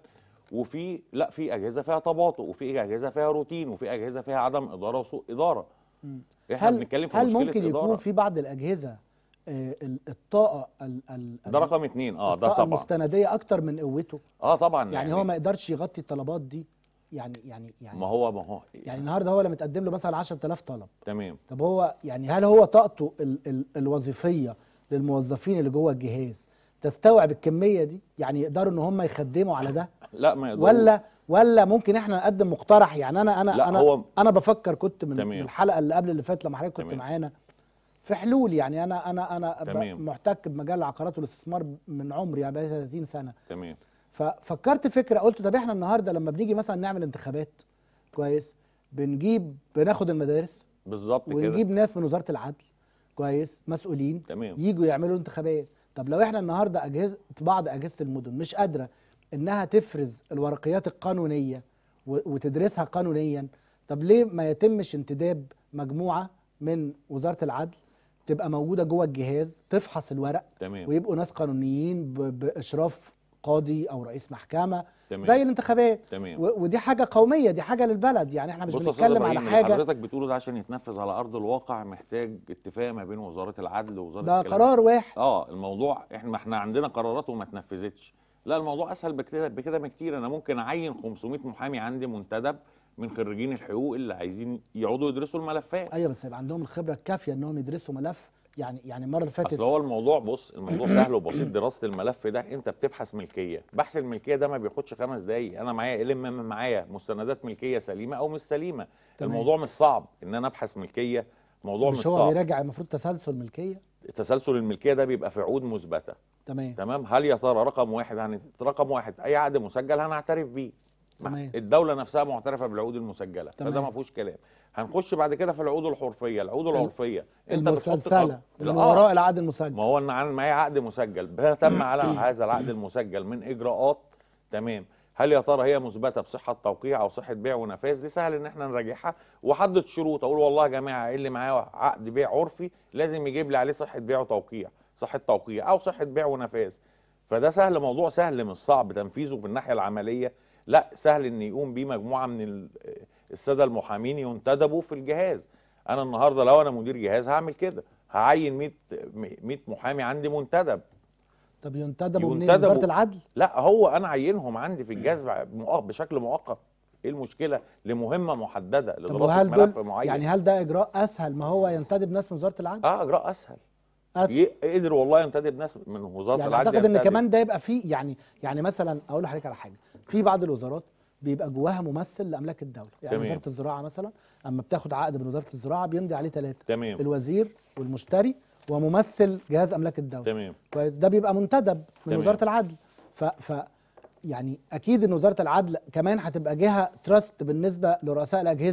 وفي لا في اجهزه فيها تباطؤ وفي اجهزه فيها روتين وفي اجهزه فيها عدم اداره وسوء اداره احنا هل بنتكلم في هل مشكله ممكن اداره يكون في بعض الاجهزه آه، ال- الطاقه ال ال ده رقم اتنين اه ده الطاقه طبعا المستنديه اكتر من قوته اه طبعا يعني, يعني هو ما يقدرش يغطي الطلبات دي يعني يعني يعني ما هو ما هو يعني النهارده هو لما تقدم له مثلا 10000 طلب تمام طب هو يعني هل هو طاقته ال ال الوظيفيه للموظفين اللي جوه الجهاز تستوعب الكميه دي يعني يقدروا ان هم يخدموا على ده لا ما يقدرش ولا ولا ممكن احنا نقدم مقترح يعني انا انا لا، انا هو- انا بفكر كنت من, تمام. من الحلقه اللي قبل اللي فاتت لما حضرتك كنت تمام. معانا في حلول يعني انا انا انا ب- تمام. محتك بمجال العقارات والاستثمار من عمري يعني بقالي 30 سنه تمام ففكرت فكره قلت طب احنا النهارده لما بنيجي مثلا نعمل انتخابات كويس بنجيب بناخد المدارس بالظبط كده ونجيب ناس من وزاره العدل كويس مسؤولين تمام. يجوا يعملوا انتخابات طب لو احنا النهارده اجهزه بعض اجهزه المدن مش قادره انها تفرز الورقيات القانونيه و- وتدرسها قانونيا طب ليه ما يتمش انتداب مجموعه من وزاره العدل تبقى موجوده جوه الجهاز تفحص الورق تمام ويبقوا ناس قانونيين ب- باشراف قاضي او رئيس محكمه تمام. زي الانتخابات تمام. و- ودي حاجه قوميه دي حاجه للبلد يعني احنا مش بص يا استاذ بنتكلم على ابراهيم اللي حاجه حضرتك بتقوله ده عشان يتنفذ على ارض الواقع محتاج اتفاق ما بين وزاره العدل ووزاره ده الكلام. قرار واحد اه الموضوع احنا ما احنا عندنا قرارات وما اتنفذتش لا الموضوع اسهل بكتير بكده بكتير انا ممكن اعين 500 محامي عندي منتدب من خريجين الحقوق اللي عايزين يقعدوا يدرسوا الملفات ايوه بس يبقى عندهم الخبره الكافيه انهم يدرسوا ملف يعني يعني المره اللي فاتت اصل هو الموضوع بص الموضوع سهل وبسيط دراسه الملف ده انت بتبحث ملكيه بحث الملكيه ده ما بياخدش خمس دقايق انا معايا ال ام معايا مستندات ملكيه سليمه او مش سليمه تمام. الموضوع مش صعب ان انا ابحث ملكيه موضوع مش, مش هو صعب بيراجع المفروض تسلسل ملكيه تسلسل الملكيه ده بيبقى في عقود مثبته تمام تمام هل يا ترى رقم واحد هن... رقم واحد اي عقد مسجل هنعترف بيه مع- تمام. الدوله نفسها معترفه بالعقود المسجله تمام. فده ما فيهوش كلام هنخش بعد كده في العقود الحرفيه العقود العرفيه بتحط المسلسله قانون- من لا، وراء العقد المسجل ما هو ان عن معايا عقد مسجل تم على هذا العقد المسجل من اجراءات تمام هل يا ترى هي مثبته بصحه توقيع او صحه بيع ونفاذ دي سهل ان احنا نراجعها واحدد شروط اقول والله يا جماعه اللي معاه عقد بيع عرفي لازم يجيب لي عليه صحه بيع وتوقيع صحه توقيع او صحه بيع ونفاذ فده سهل موضوع سهل مش صعب تنفيذه في الناحيه العمليه لا سهل ان يقوم بيه مجموعه من ال- الساده المحامين ينتدبوا في الجهاز انا النهارده لو انا مدير جهاز هعمل كده هعين 100 100 محامي عندي منتدب طب ينتدبوا منين ينتدبوا. وزاره العدل لا هو انا عينهم عندي في الجهاز مؤ- بشكل مؤقت ايه المشكله لمهمه محدده طب لدراسه وهل ملف دول معين يعني هل ده اجراء اسهل ما هو ينتدب ناس من وزاره العدل اه اجراء اسهل اسهل ي- قدر والله ينتدب ناس من وزاره يعني العدل اعتقد ان ينتدب. كمان ده يبقى فيه يعني يعني مثلا اقول لحضرتك على حاجه في بعض الوزارات بيبقى جواها ممثل لاملاك الدوله يعني تمام. وزاره الزراعه مثلا اما بتاخد عقد من وزاره الزراعه بيمضي عليه ثلاثه تمام الوزير والمشتري وممثل جهاز املاك الدوله تمام كويس ده بيبقى منتدب من تمام. وزاره العدل ف, ف يعني اكيد ان وزاره العدل كمان هتبقى جهه تراست بالنسبه لرؤساء الاجهزه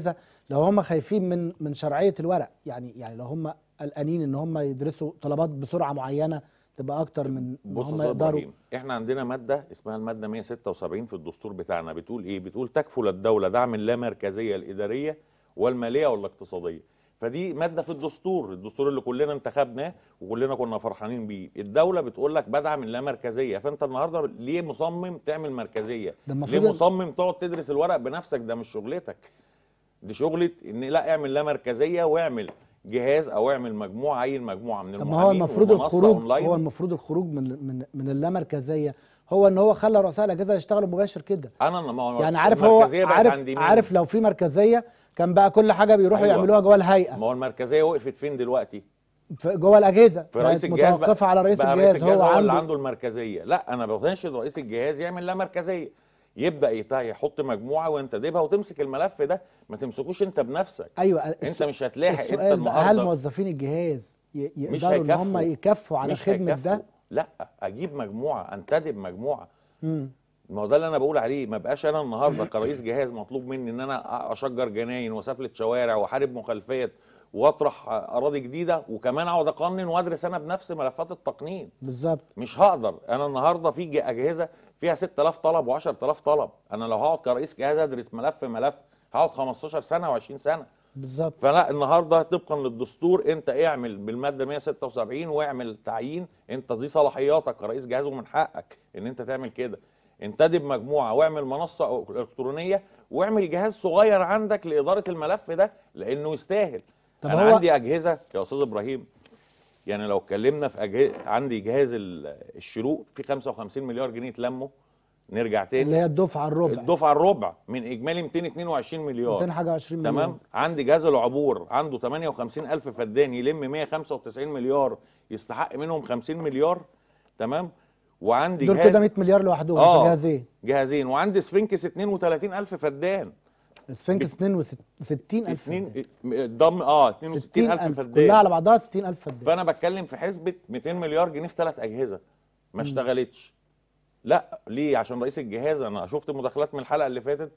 لو هم خايفين من من شرعيه الورق يعني يعني لو هم قلقانين ان هم يدرسوا طلبات بسرعه معينه تبقى اكتر من ما بص يا هم استاذ يقدروا ابراهيم احنا عندنا ماده اسمها الماده 176 في الدستور بتاعنا بتقول ايه بتقول تكفل الدوله دعم اللامركزيه الاداريه والماليه والاقتصاديه فدي ماده في الدستور الدستور اللي كلنا انتخبناه وكلنا كنا فرحانين بيه الدوله بتقول لك بدعم اللامركزيه فانت النهارده ليه مصمم تعمل مركزيه ده المفروض ليه إن- مصمم تقعد تدرس الورق بنفسك ده مش شغلتك دي شغله ان لا اعمل لامركزيه واعمل جهاز او اعمل مجموعه عين مجموعه من طب المحامين ما هو المفروض ومنصة الخروج أونلاين. هو المفروض الخروج من من من اللامركزيه هو ان هو خلى رؤساء الاجهزه يشتغلوا مباشر كده انا ما هو يعني عارف هو المركزية بقت عارف عند مين؟ عارف لو في مركزيه كان بقى كل حاجه بيروحوا أيوة. يعملوها جوه الهيئه ما هو المركزيه وقفت فين دلوقتي؟ في- جوه الاجهزه في رئيس بقت الجهاز بقى- متوقفه على رئيس بقى الجهاز, رئيس الجهاز هو, اللي عنده عنده المركزيه لا انا بناشد رئيس الجهاز يعمل لها مركزيه يبدا يت- يحط مجموعه وينتدبها وتمسك الملف ده ما تمسكوش انت بنفسك ايوه انت مش هتلاحق انت السؤال بقى هل النهارده موظفين الجهاز ي- مش يقدروا ان هم هيكفوا. يكفوا على مش خدمه هيكفوا. ده لا اجيب مجموعه انتدب مجموعه مم. ما هو ده اللي انا بقول عليه ما بقاش انا النهارده كرئيس جهاز مطلوب مني ان انا اشجر جناين وسفلت شوارع واحارب مخالفات واطرح اراضي جديده وكمان اقعد اقنن وادرس انا بنفسي ملفات التقنين بالظبط مش هقدر انا النهارده في ج- اجهزه فيها 6000 طلب و10000 طلب انا لو هقعد كرئيس جهاز ادرس ملف ملف هقعد 15 سنه و20 سنه بالظبط فلا النهارده طبقا للدستور انت اعمل بالماده 176 واعمل تعيين انت دي صلاحياتك كرئيس جهاز ومن حقك ان انت تعمل كده انتدب مجموعه واعمل منصه الكترونيه واعمل جهاز صغير عندك لاداره الملف ده لانه يستاهل طب انا هو- عندي اجهزه يا استاذ ابراهيم يعني لو اتكلمنا في أجهزة عندي جهاز ال- الشروق في 55 مليار جنيه اتلموا نرجع تاني اللي هي الدفعه الربع الدفعه الربع من اجمالي 222 مليار 200 حاجه 20 مليون تمام عندي جهاز العبور عنده 58 الف فدان يلم 195 مليار يستحق منهم 50 مليار تمام وعندي دول جهاز كده 100 مليار لوحدهم آه. في جهازين جهازين وعندي سفنكس 32 الف فدان سفنكس 62000 اتنين ضم اه 62 الف 60000 فدان كلها على بعضها 60000 فدان فانا بتكلم في حسبه 200 مليار جنيه في ثلاث اجهزه ما اشتغلتش لا ليه عشان رئيس الجهاز انا شفت مداخلات من الحلقه اللي فاتت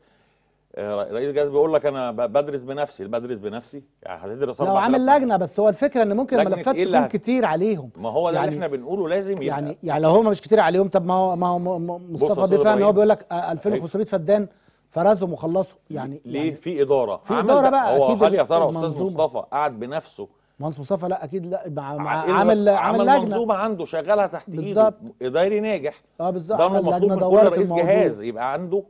آه، رئيس الجهاز بيقول لك انا ب- بدرس بنفسي بدرس بنفسي يعني هتدرس لو 4000 عامل لجنه بس هو الفكره ان ممكن لجنة الملفات إيه اللي تكون هت- كتير عليهم ما هو ده يعني- اللي احنا بنقوله لازم يبقى يعني يعني لو هم مش كتير عليهم طب ما هو ما هو م- م- بص يا مصطفى أستاذ بيفهم ان هو إبراهيم. بيقول لك آه، 2500 فدان فرزهم وخلصوا يعني ليه يعني في اداره في عمل إدارة ده. بقى، هو أكيد هل يا ترى استاذ المنظومة. مصطفى قعد بنفسه مهندس مصطفى لا اكيد لا مع مع عامل عامل عامل لجنه منظومه عنده شغالها تحت ايده بالظبط. اداري ناجح اه بالظبط ده عمل المطلوب لجنه من كل دورت رئيس الموضوع. جهاز يبقى عنده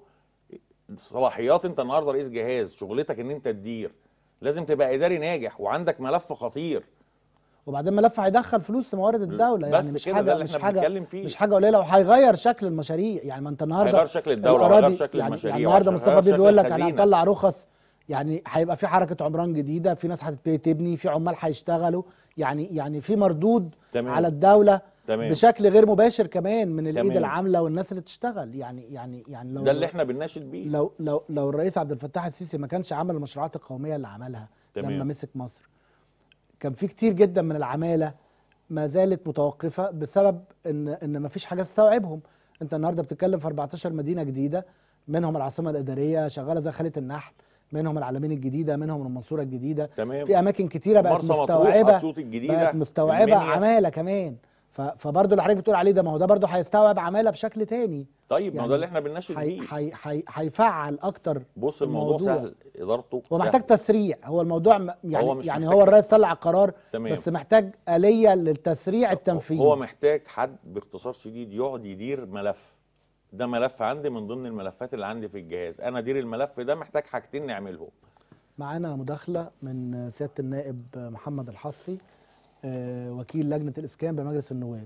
صلاحيات انت النهارده رئيس جهاز شغلتك ان انت تدير لازم تبقى اداري ناجح وعندك ملف خطير وبعدين ملف هيدخل فلوس موارد الدوله بس يعني مش كده، حاجه ده اللي مش احنا حاجه بنتكلم فيه. مش حاجه قليله وهيغير شكل المشاريع يعني ما انت النهارده هيغير شكل الدولة الأراضي- وهيغير شكل يعني المشاريع يعني النهارده وهيغير مصطفى بيه شكل بيقول لك انا الخزينة. هطلع رخص يعني هيبقى في حركه عمران جديده في ناس هتبتدي تبني في عمال هيشتغلوا يعني يعني في مردود تمام. على الدوله تمام. بشكل غير مباشر كمان من الايد تمام. العامله والناس اللي تشتغل يعني يعني يعني لو ده اللي احنا بنناشد بيه لو لو لو الرئيس عبد الفتاح السيسي ما كانش عمل المشروعات القوميه اللي عملها تمام. لما مسك مصر كان في كتير جدا من العماله ما زالت متوقفه بسبب ان ان ما فيش حاجه تستوعبهم انت النهارده بتتكلم في 14 مدينه جديده منهم العاصمه الاداريه شغاله زي خالة النحل منهم العلمين الجديده منهم المنصوره الجديده تمام في اماكن كتيره بقت مرسى مطروح، مستوعبه أسيوط الجديدة، بقت مستوعبه المنيا. عماله كمان ف- فبرضه اللي حضرتك بتقول عليه ده ما هو ده برضه هيستوعب عماله بشكل تاني طيب ما هو يعني ده اللي احنا بنناشد هي بيه هي هي هيفعل اكتر بص الموضوع, سهل ادارته هو سهل. محتاج تسريع هو الموضوع م- يعني هو مش يعني محتاج هو الرئيس طلع القرار تمام. بس محتاج آلية للتسريع التنفيذ هو محتاج حد باختصار شديد يقعد يدير ملف ده ملف عندي من ضمن الملفات اللي عندي في الجهاز انا ادير الملف ده محتاج حاجتين نعملهم معانا مداخلة من سيادة النائب محمد الحصي آه، وكيل لجنة الإسكان بمجلس النواب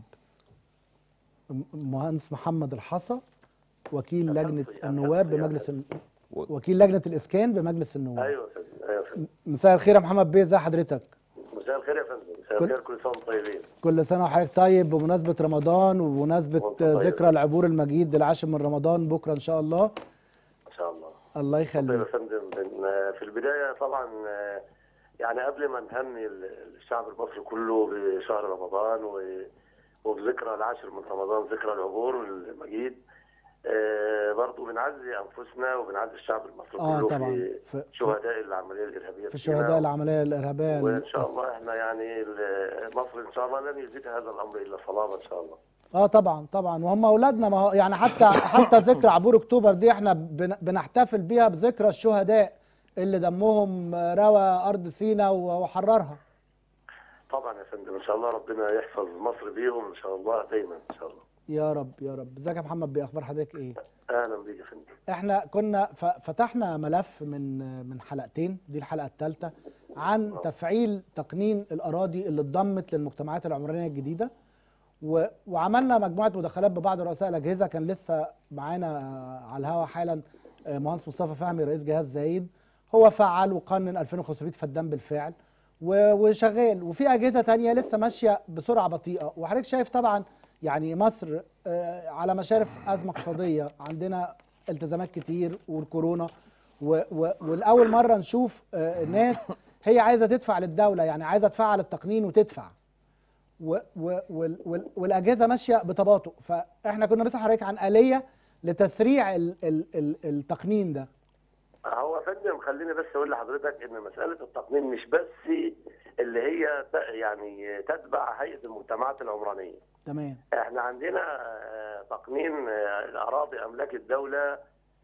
م- مهندس محمد الحصى وكيل لجنة النواب بمجلس الن- و- وكيل لجنة الإسكان بمجلس النواب ايوه يا فندم ايوه يا فندم مساء الخير يا محمد بيه ازي حضرتك مساء الخير يا فندم مساء كل- الخير كل سنه وانتم طيبين كل سنة وحضرتك طيب بمناسبة رمضان وبمناسبة وأنت طيب. ذكرى العبور المجيد العاشر من رمضان بكرة إن شاء الله ان شاء الله الله طيب يا يخليك فندم من- في البدايه طبعا آه، يعني قبل ما نهني ال- الشعب المصري كله بشهر رمضان و- وبذكرى العاشر من رمضان ذكرى العبور المجيد آه، برضو بنعزي انفسنا وبنعزي الشعب المصري اه كله طبعا في في, في, شهداء العمليه الارهابيه في فينا. شهداء العمليه الارهابيه وان شاء للأسف. الله احنا يعني ال- مصر ان شاء الله لن يزيد هذا الامر الا صلابه ان شاء الله اه طبعا طبعا وهم اولادنا ما هو يعني حتى حتى ذكرى عبور اكتوبر دي احنا بن- بنحتفل بيها بذكرى الشهداء اللي دمهم روى ارض سينا وحررها طبعا يا فندم ان شاء الله ربنا يحفظ مصر بيهم ان شاء الله دايما ان شاء الله يا رب يا رب ازيك يا محمد بيه اخبار حضرتك ايه اهلا بيك يا فندم احنا كنا ف- فتحنا ملف من من حلقتين دي الحلقه الثالثه عن تفعيل تقنين الاراضي اللي اتضمت للمجتمعات العمرانيه الجديده و- وعملنا مجموعه مداخلات ببعض رؤساء الاجهزه كان لسه معانا على الهوا حالا آه، مهندس مصطفى فهمي رئيس جهاز زايد هو فعل وقنن 2500 فدان بالفعل و- وشغال وفي اجهزه تانية لسه ماشيه بسرعه بطيئه وحضرتك شايف طبعا يعني مصر آه، على مشارف ازمه اقتصاديه عندنا التزامات كتير والكورونا و- و- والاول مره نشوف آه، ناس هي عايزه تدفع للدوله يعني عايزه تفعل التقنين وتدفع و و وال وال والاجهزه ماشيه بتباطؤ فاحنا كنا بنسال حضرتك عن اليه لتسريع ال ال ال التقنين ده هو يا فندم خليني بس اقول لحضرتك ان مساله التقنين مش بس اللي هي ت- يعني تتبع هيئه المجتمعات العمرانيه تمام احنا عندنا آه، تقنين آه، الاراضي املاك الدوله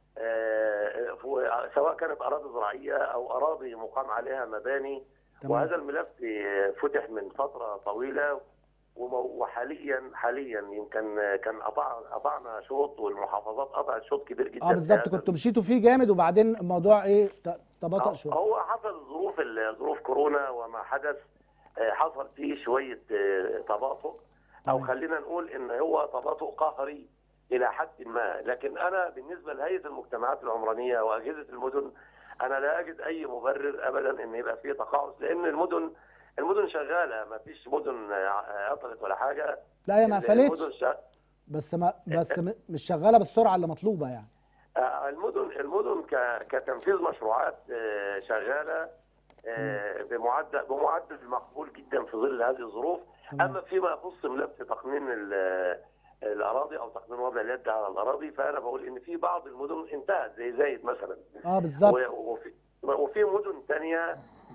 آه، فو- سواء كانت اراضي زراعيه او اراضي مقام عليها مباني تمام وهذا الملف آه، فتح من فتره طويله ومو- وحاليا حاليا يمكن آه، كان قطع قطعنا شوط والمحافظات قطعت شوط كبير جدا اه في بالظبط هذا كنتوا مشيتوا فيه جامد وبعدين الموضوع ايه ت- تباطأ شويه هو حصل ظروف ال- ظروف كورونا وما حدث آه، حصل فيه شويه آه، تباطؤ او تمام. خلينا نقول ان هو تباطؤ قهري الى حد ما لكن انا بالنسبه لهيئه المجتمعات العمرانيه واجهزه المدن انا لا اجد اي مبرر ابدا ان يبقى فيه تقاعس لان المدن المدن شغاله ما فيش مدن آه، عطلت ولا حاجه لا هي ما قفلتش المدن شغ- بس ما بس م- مش شغاله بالسرعه اللي مطلوبه يعني آه، المدن المدن ك- كتنفيذ مشروعات آه، شغاله آه، بمعدل بمعدل مقبول جدا في ظل هذه الظروف تمام. اما فيما يخص ملف تقنين ال- الاراضي او تقنين وضع اليد على الاراضي فانا بقول ان في بعض المدن انتهت زي زايد مثلا اه بالظبط و- وفي وفي مدن ثانيه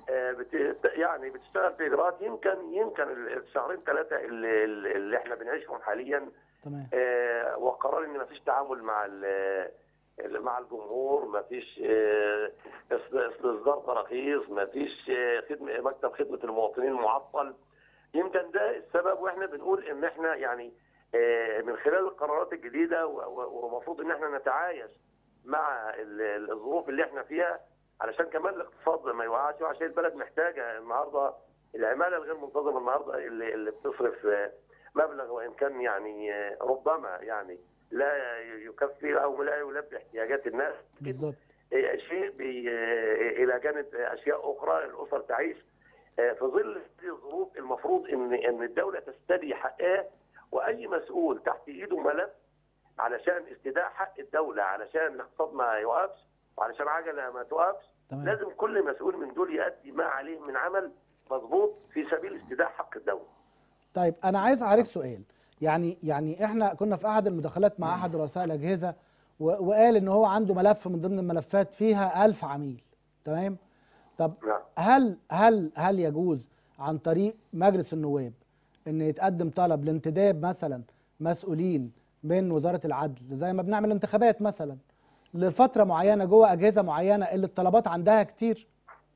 بت يعني بتشتغل في اجراءات يمكن يمكن الشهرين ثلاثه اللي, اللي احنا بنعيشهم حاليا تمام آه، وقرار ان ما فيش تعامل مع ال- ال- مع الجمهور ما فيش آه، إص- استصدار تراخيص ما فيش آه، خدمه مكتب خدمه المواطنين معطل يمكن ده السبب واحنا بنقول ان احنا يعني آه، من خلال القرارات الجديده و- و- ومفروض ان احنا نتعايش مع ال- ال- الظروف اللي احنا فيها علشان كمان الاقتصاد ما يوقعش وعشان البلد محتاجه النهارده العماله الغير منتظمه النهارده اللي, اللي بتصرف آه، مبلغ وان كان يعني آه، ربما يعني لا يكفي او لا يلبي احتياجات الناس بالظبط آه، شيء بي- آه، الى جانب اشياء اخرى الاسر تعيش آه، في ظل هذه الظروف المفروض ان ان الدوله تستدعي حقها واي مسؤول تحت ايده ملف علشان استداء حق الدوله علشان الاقتصاد ما يوقفش وعلشان عجله ما توقفش تمام لازم كل مسؤول من دول يؤدي ما عليه من عمل مضبوط في سبيل استداء حق الدوله. طيب انا عايز اعرف سؤال يعني يعني احنا كنا في احد المداخلات مع احد رؤساء الاجهزه و- وقال ان هو عنده ملف من ضمن الملفات فيها ألف عميل تمام طب نعم. هل هل هل يجوز عن طريق مجلس النواب ان يتقدم طلب لانتداب مثلا مسؤولين من وزاره العدل زي ما بنعمل انتخابات مثلا لفتره معينه جوه اجهزه معينه اللي الطلبات عندها كتير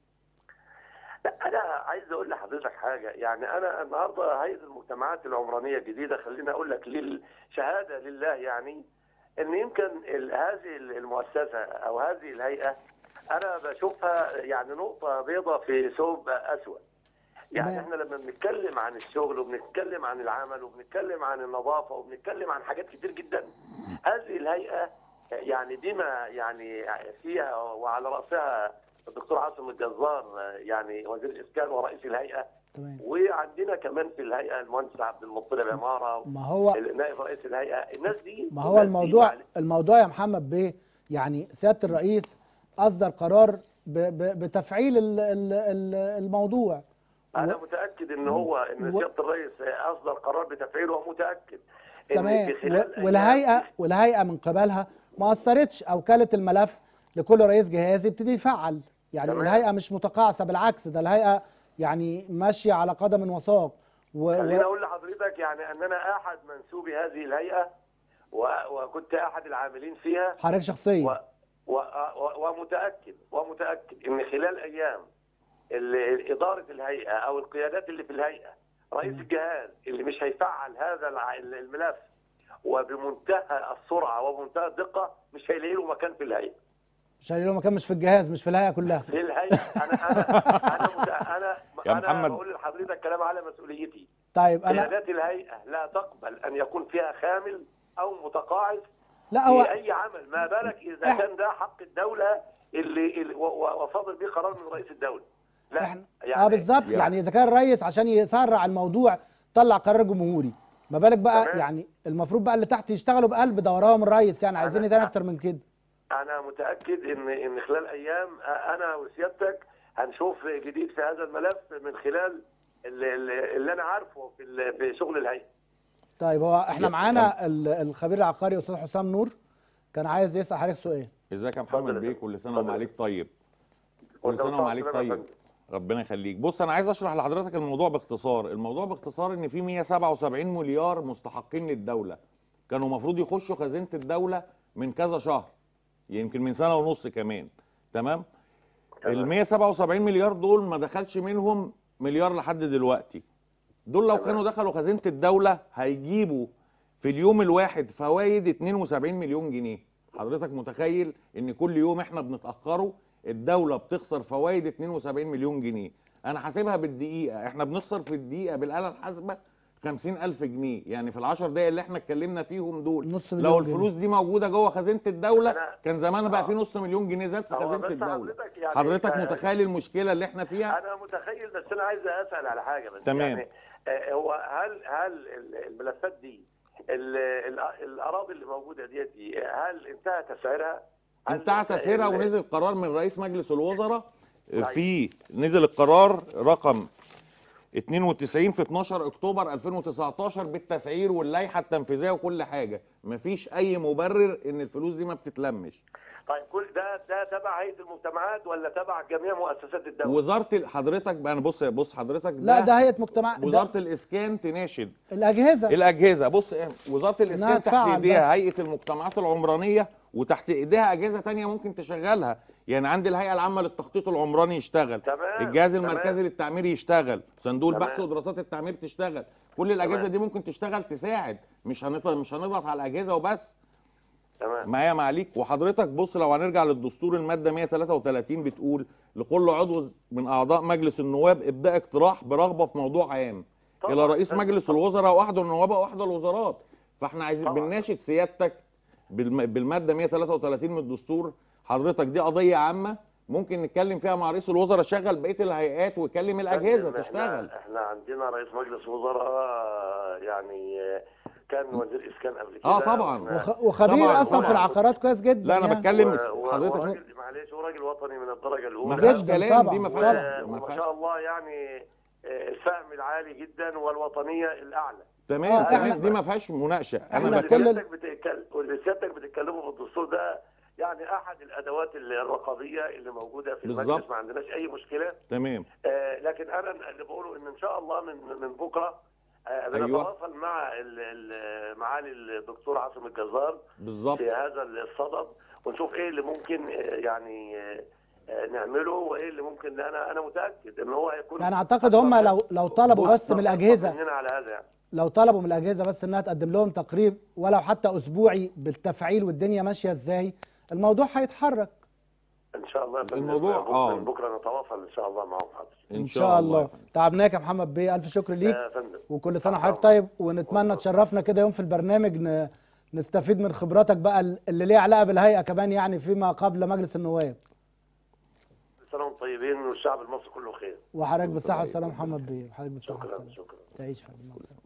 لا انا عايز اقول لحضرتك حاجه يعني انا النهارده هيئه المجتمعات العمرانيه الجديده خليني اقول لك للشهاده لله يعني ان يمكن ال- هذه المؤسسه او هذه الهيئه انا بشوفها يعني نقطه بيضاء في ثوب اسود يعني تمام. احنا لما بنتكلم عن الشغل وبنتكلم عن العمل وبنتكلم عن النظافه وبنتكلم عن حاجات كتير جدا هذه الهيئه يعني بما يعني فيها وعلى راسها الدكتور عاصم الجزار يعني وزير الاسكان ورئيس الهيئه تمام وعندنا كمان في الهيئه المهندس عبد المطلب عماره ما هو نائب رئيس الهيئه الناس دي ما هو الناس دي الموضوع معلش. الموضوع يا محمد بيه يعني سياده الرئيس اصدر قرار ب ب بتفعيل ال ال ال الموضوع انا و- متاكد ان هو ان و- سياده الرئيس اصدر قرار بتفعيله ومتاكد إن تمام في خلال و- والهيئه أيام- والهيئه من قبلها ما اثرتش او كلت الملف لكل رئيس جهاز يبتدي يفعل يعني تمام. الهيئه مش متقاعسه بالعكس ده الهيئه يعني ماشيه على قدم وساق و... خليني و... اقول لحضرتك يعني ان انا احد منسوبي هذه الهيئه و- وكنت احد العاملين فيها حضرتك شخصيا و و و ومتاكد ومتاكد ان خلال ايام ال- اداره الهيئه او القيادات اللي في الهيئه رئيس الجهاز اللي مش هيفعل هذا الع- الملف وبمنتهى السرعه وبمنتهى الدقه مش هيلاقي له مكان في الهيئه مش هيقولوا مكان مش في الجهاز مش في الهيئه كلها في الهيئه انا انا انا مت- انا يا انا محمد. بقول لحضرتك كلام على مسؤوليتي طيب انا قيادات الهيئه لا تقبل ان يكون فيها خامل او متقاعد لا هو في اي عمل ما بالك اذا إح- كان ده حق الدوله اللي, اللي و- و- وصادر به قرار من رئيس الدوله لا احنا اه بالظبط يعني- يعني اذا كان الرئيس عشان يسرع الموضوع طلع قرار جمهوري ما بالك بقى تمام. يعني المفروض بقى اللي تحت يشتغلوا بقلب ده وراهم الرئيس يعني عايزين أنا- ايه تاني اكتر من كده انا متاكد ان ان خلال ايام انا وسيادتك هنشوف جديد في هذا الملف من خلال اللي, اللي اللي انا عارفه في ال- في شغل الهيئه طيب هو احنا يا- معانا ال- الخبير العقاري استاذ حسام نور كان عايز يسال حضرتك سؤال ازيك يا اتفضل محمد يا بيه فندم. كل سنه اتفضل. ومعاليك طيب كل وانت سنه بصحة ومعاليك وسلامة يا طيب فندم. ربنا يخليك بص انا عايز اشرح لحضرتك الموضوع باختصار الموضوع باختصار ان في 177 مليار مستحقين للدوله كانوا المفروض يخشوا خزينه الدوله من كذا شهر يمكن من سنه ونص كمان تمام ال 177 مليار دول ما دخلش منهم مليار لحد دلوقتي دول لو تمام. كانوا دخلوا خزينه الدوله هيجيبوا في اليوم الواحد فوائد 72 مليون جنيه حضرتك متخيل ان كل يوم احنا بنتاخره الدوله بتخسر فوائد 72 مليون جنيه انا حاسبها بالدقيقه احنا بنخسر في الدقيقه بالاله الحاسبه 50000 جنيه يعني في العشر دقايق اللي احنا اتكلمنا فيهم دول نص مليون لو جنيه. الفلوس دي موجوده جوه خزينه الدوله أنا- كان زمان بقى آه. في نص مليون جنيه زاد في هو خزينه بس الدوله حضرتك يعني حضرتك أنت- متخيل المشكله اللي احنا فيها انا متخيل بس انا عايز اسال على حاجه بس تمام. يعني آه، هو هل هل ال- الملفات دي ال- ال- الاراضي اللي موجوده ديت دي هل انتهى تسعيرها؟ هل انتهى تسعيرها ال- ونزل قرار من رئيس مجلس الوزراء طيب. في نزل القرار رقم 92 في 12 اكتوبر 2019 بالتسعير واللائحه التنفيذيه وكل حاجه مفيش اي مبرر ان الفلوس دي ما بتتلمش طيب كل ده ده تبع هيئه المجتمعات ولا تبع جميع مؤسسات الدوله؟ وزاره ال- حضرتك بقى انا بص بص حضرتك لا ده هيئه مجتمع ده وزاره الاسكان تناشد الاجهزه الاجهزه بص إيه، وزاره إنها الاسكان تحت تفعل ايديها هيئه المجتمعات العمرانيه وتحت ايديها اجهزه تانية ممكن تشغلها يعني عندي الهيئه العامه للتخطيط العمراني يشتغل تمام، الجهاز تمام. المركزي للتعمير يشتغل صندوق تمام. البحث ودراسات التعمير تشتغل كل الاجهزه تمام. دي ممكن تشتغل تساعد مش هنضغط مش هنضغط على الاجهزه وبس تمام معايا معاليك وحضرتك بص لو هنرجع للدستور الماده 133 بتقول لكل عضو من اعضاء مجلس النواب ابداء اقتراح برغبه في موضوع عام طبعاً. الى رئيس طبعاً. مجلس الوزراء واحد النواب او احدى الوزارات فاحنا عايزين طبعاً. بنناشد سيادتك بالم... بالماده 133 من الدستور حضرتك دي قضيه عامه ممكن نتكلم فيها مع رئيس الوزراء شغل بقيه الهيئات ويكلم الاجهزه احنا تشتغل احنا عندنا رئيس مجلس وزراء يعني كان وزير اسكان قبل كده اه طبعاً. وإحنا- وخ... وخبير طبعاً، اصلا في طبعاً. العقارات كويس جدا لا انا يعني. بتكلم و- و- حضرتك مو- وراجل معلش وراجل وطني من الدرجه الاولى ما فيهاش جداً كلام طبعاً، دي ما طبعاً. فيهاش ما وما فيهاش شاء الله يعني آه، الفهم العالي جدا والوطنيه الاعلى تمام آه، تمام إحنا- دي ما فيهاش مناقشه إحنا انا كل بتكلم ال- سيادتك بتتكلم واللي سيادتك بتتكلموا في الدستور ده يعني احد الادوات الرقابيه اللي موجوده في المجلس بالظبط. ما عندناش اي مشكله تمام آه، لكن انا اللي بقوله ان ان شاء الله من من بكره آه، أيوة. بنتواصل مع ال- ال- معالي الدكتور عاصم الجزار بالظبط في هذا الصدد ونشوف ايه اللي ممكن آه، يعني آه، آه، نعمله وايه اللي ممكن انا انا متاكد ان هو هيكون يعني اعتقد هم لو لو طلبوا بص، بس من الاجهزه مننا على هذا يعني لو طلبوا من الاجهزه بس انها تقدم لهم تقرير ولو حتى اسبوعي بالتفعيل والدنيا ماشيه ازاي الموضوع هيتحرك ان شاء الله يا فندم. الموضوع- بكرة- آه. من بكره نتواصل ان شاء الله معهم حاضر ان شاء الله تعبناك يا محمد بيه الف شكر ليك يا فندم وكل سنه وحضرتك طيب ونتمنى تشرفنا كده يوم في البرنامج ن... نستفيد من خبراتك بقى اللي ليها علاقه بالهيئه كمان يعني فيما قبل مجلس النواب كل سنه وانتم طيبين والشعب المصري كله خير وحضرتك بالصحه والسلامه محمد بيه حضرتك بالصحه شكرا والسلامه شكرا تعيش فندم مع السلامة.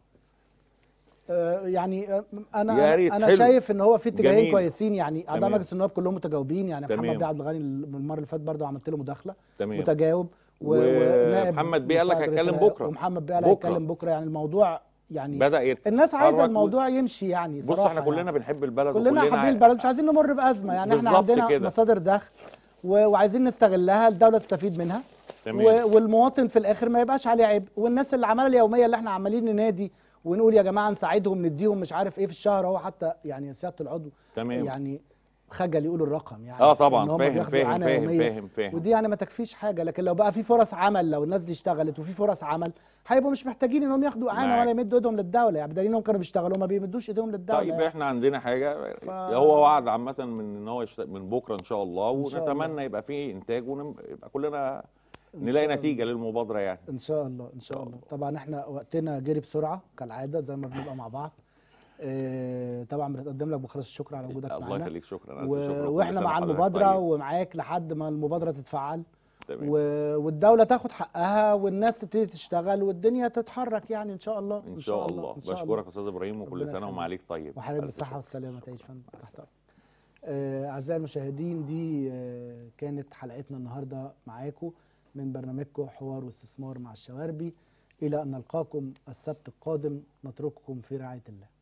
آه، يعني آه، يا انا ريت، انا حلو. شايف ان هو في اتجاهين جميل. كويسين يعني اعضاء تمام. مجلس النواب كلهم متجاوبين يعني محمد تمام. بيه عبد الغني المره اللي فاتت برضه عملت له مداخله و- متجاوب ونائب ومحمد بيه قال لك مساعد رئيس هيتكلم الهيئة، بكرة. ومحمد بيه قال بكرة. هيتكلم بكره يعني الموضوع يعني بدا يتحرك الناس عايزه و- الموضوع يمشي يعني بص صراحة احنا كلنا يعني. بنحب البلد كلنا وكلنا حابين البلد مش عايزين نمر بازمه يعني احنا بالظبط عندنا كده. مصادر دخل و- وعايزين نستغلها الدوله تستفيد منها تمام. و- والمواطن في الاخر ما يبقاش عليه عبء والناس اللي العماله اليوميه اللي احنا عمالين ننادي ونقول يا جماعه نساعدهم نديهم مش عارف ايه في الشهر هو حتى يعني سياده العضو تمام. يعني خجل يقول الرقم يعني اه طبعا إن هم فاهم بياخدوا فاهم إعانة فاهم يومية. فاهم فاهم ودي يعني ما تكفيش حاجه لكن لو بقى في فرص عمل لو الناس دي اشتغلت وفي فرص عمل هيبقوا مش محتاجين انهم ياخدوا اعانه معاك. ولا يمدوا ايدهم للدوله يعني بدليل انهم كانوا بيشتغلوا ما بيمدوش ايديهم للدوله طيب يعني. احنا عندنا حاجه ف- هو وعد عامه من ان هو يشت... من بكره ان شاء الله إن شاء الله. ونتمنى يبقى فيه انتاج ونبقى كلنا إن نلاقي شاء نتيجه للمبادره يعني ان شاء الله ان شاء الله طبعا احنا وقتنا جري بسرعه كالعاده زي ما بنبقى مع بعض آه، طبعا بنقدم لك بخلص الشكر على وجودك الله معانا يخليك شكرا ألف و... شكر وكل واحنا سنة مع وحضرتك المبادره طيب. ومعاك لحد ما المبادره تتفعل تمام. و... والدوله تاخد حقها والناس تبتدي تشتغل والدنيا تتحرك يعني ان شاء الله ان شاء الله إن شاء بشكرك استاذ ابراهيم وكل ربنا سنه يخليك. ومعاليك طيب وحضرتك ألف بالصحه شكر. والسلامه تعيش فندم تحت أمرك. آه، اعزائي المشاهدين دي آه، كانت حلقتنا النهارده معاكم من برنامجكم حوار واستثمار مع الشواربي الى ان نلقاكم السبت القادم نترككم في رعايه الله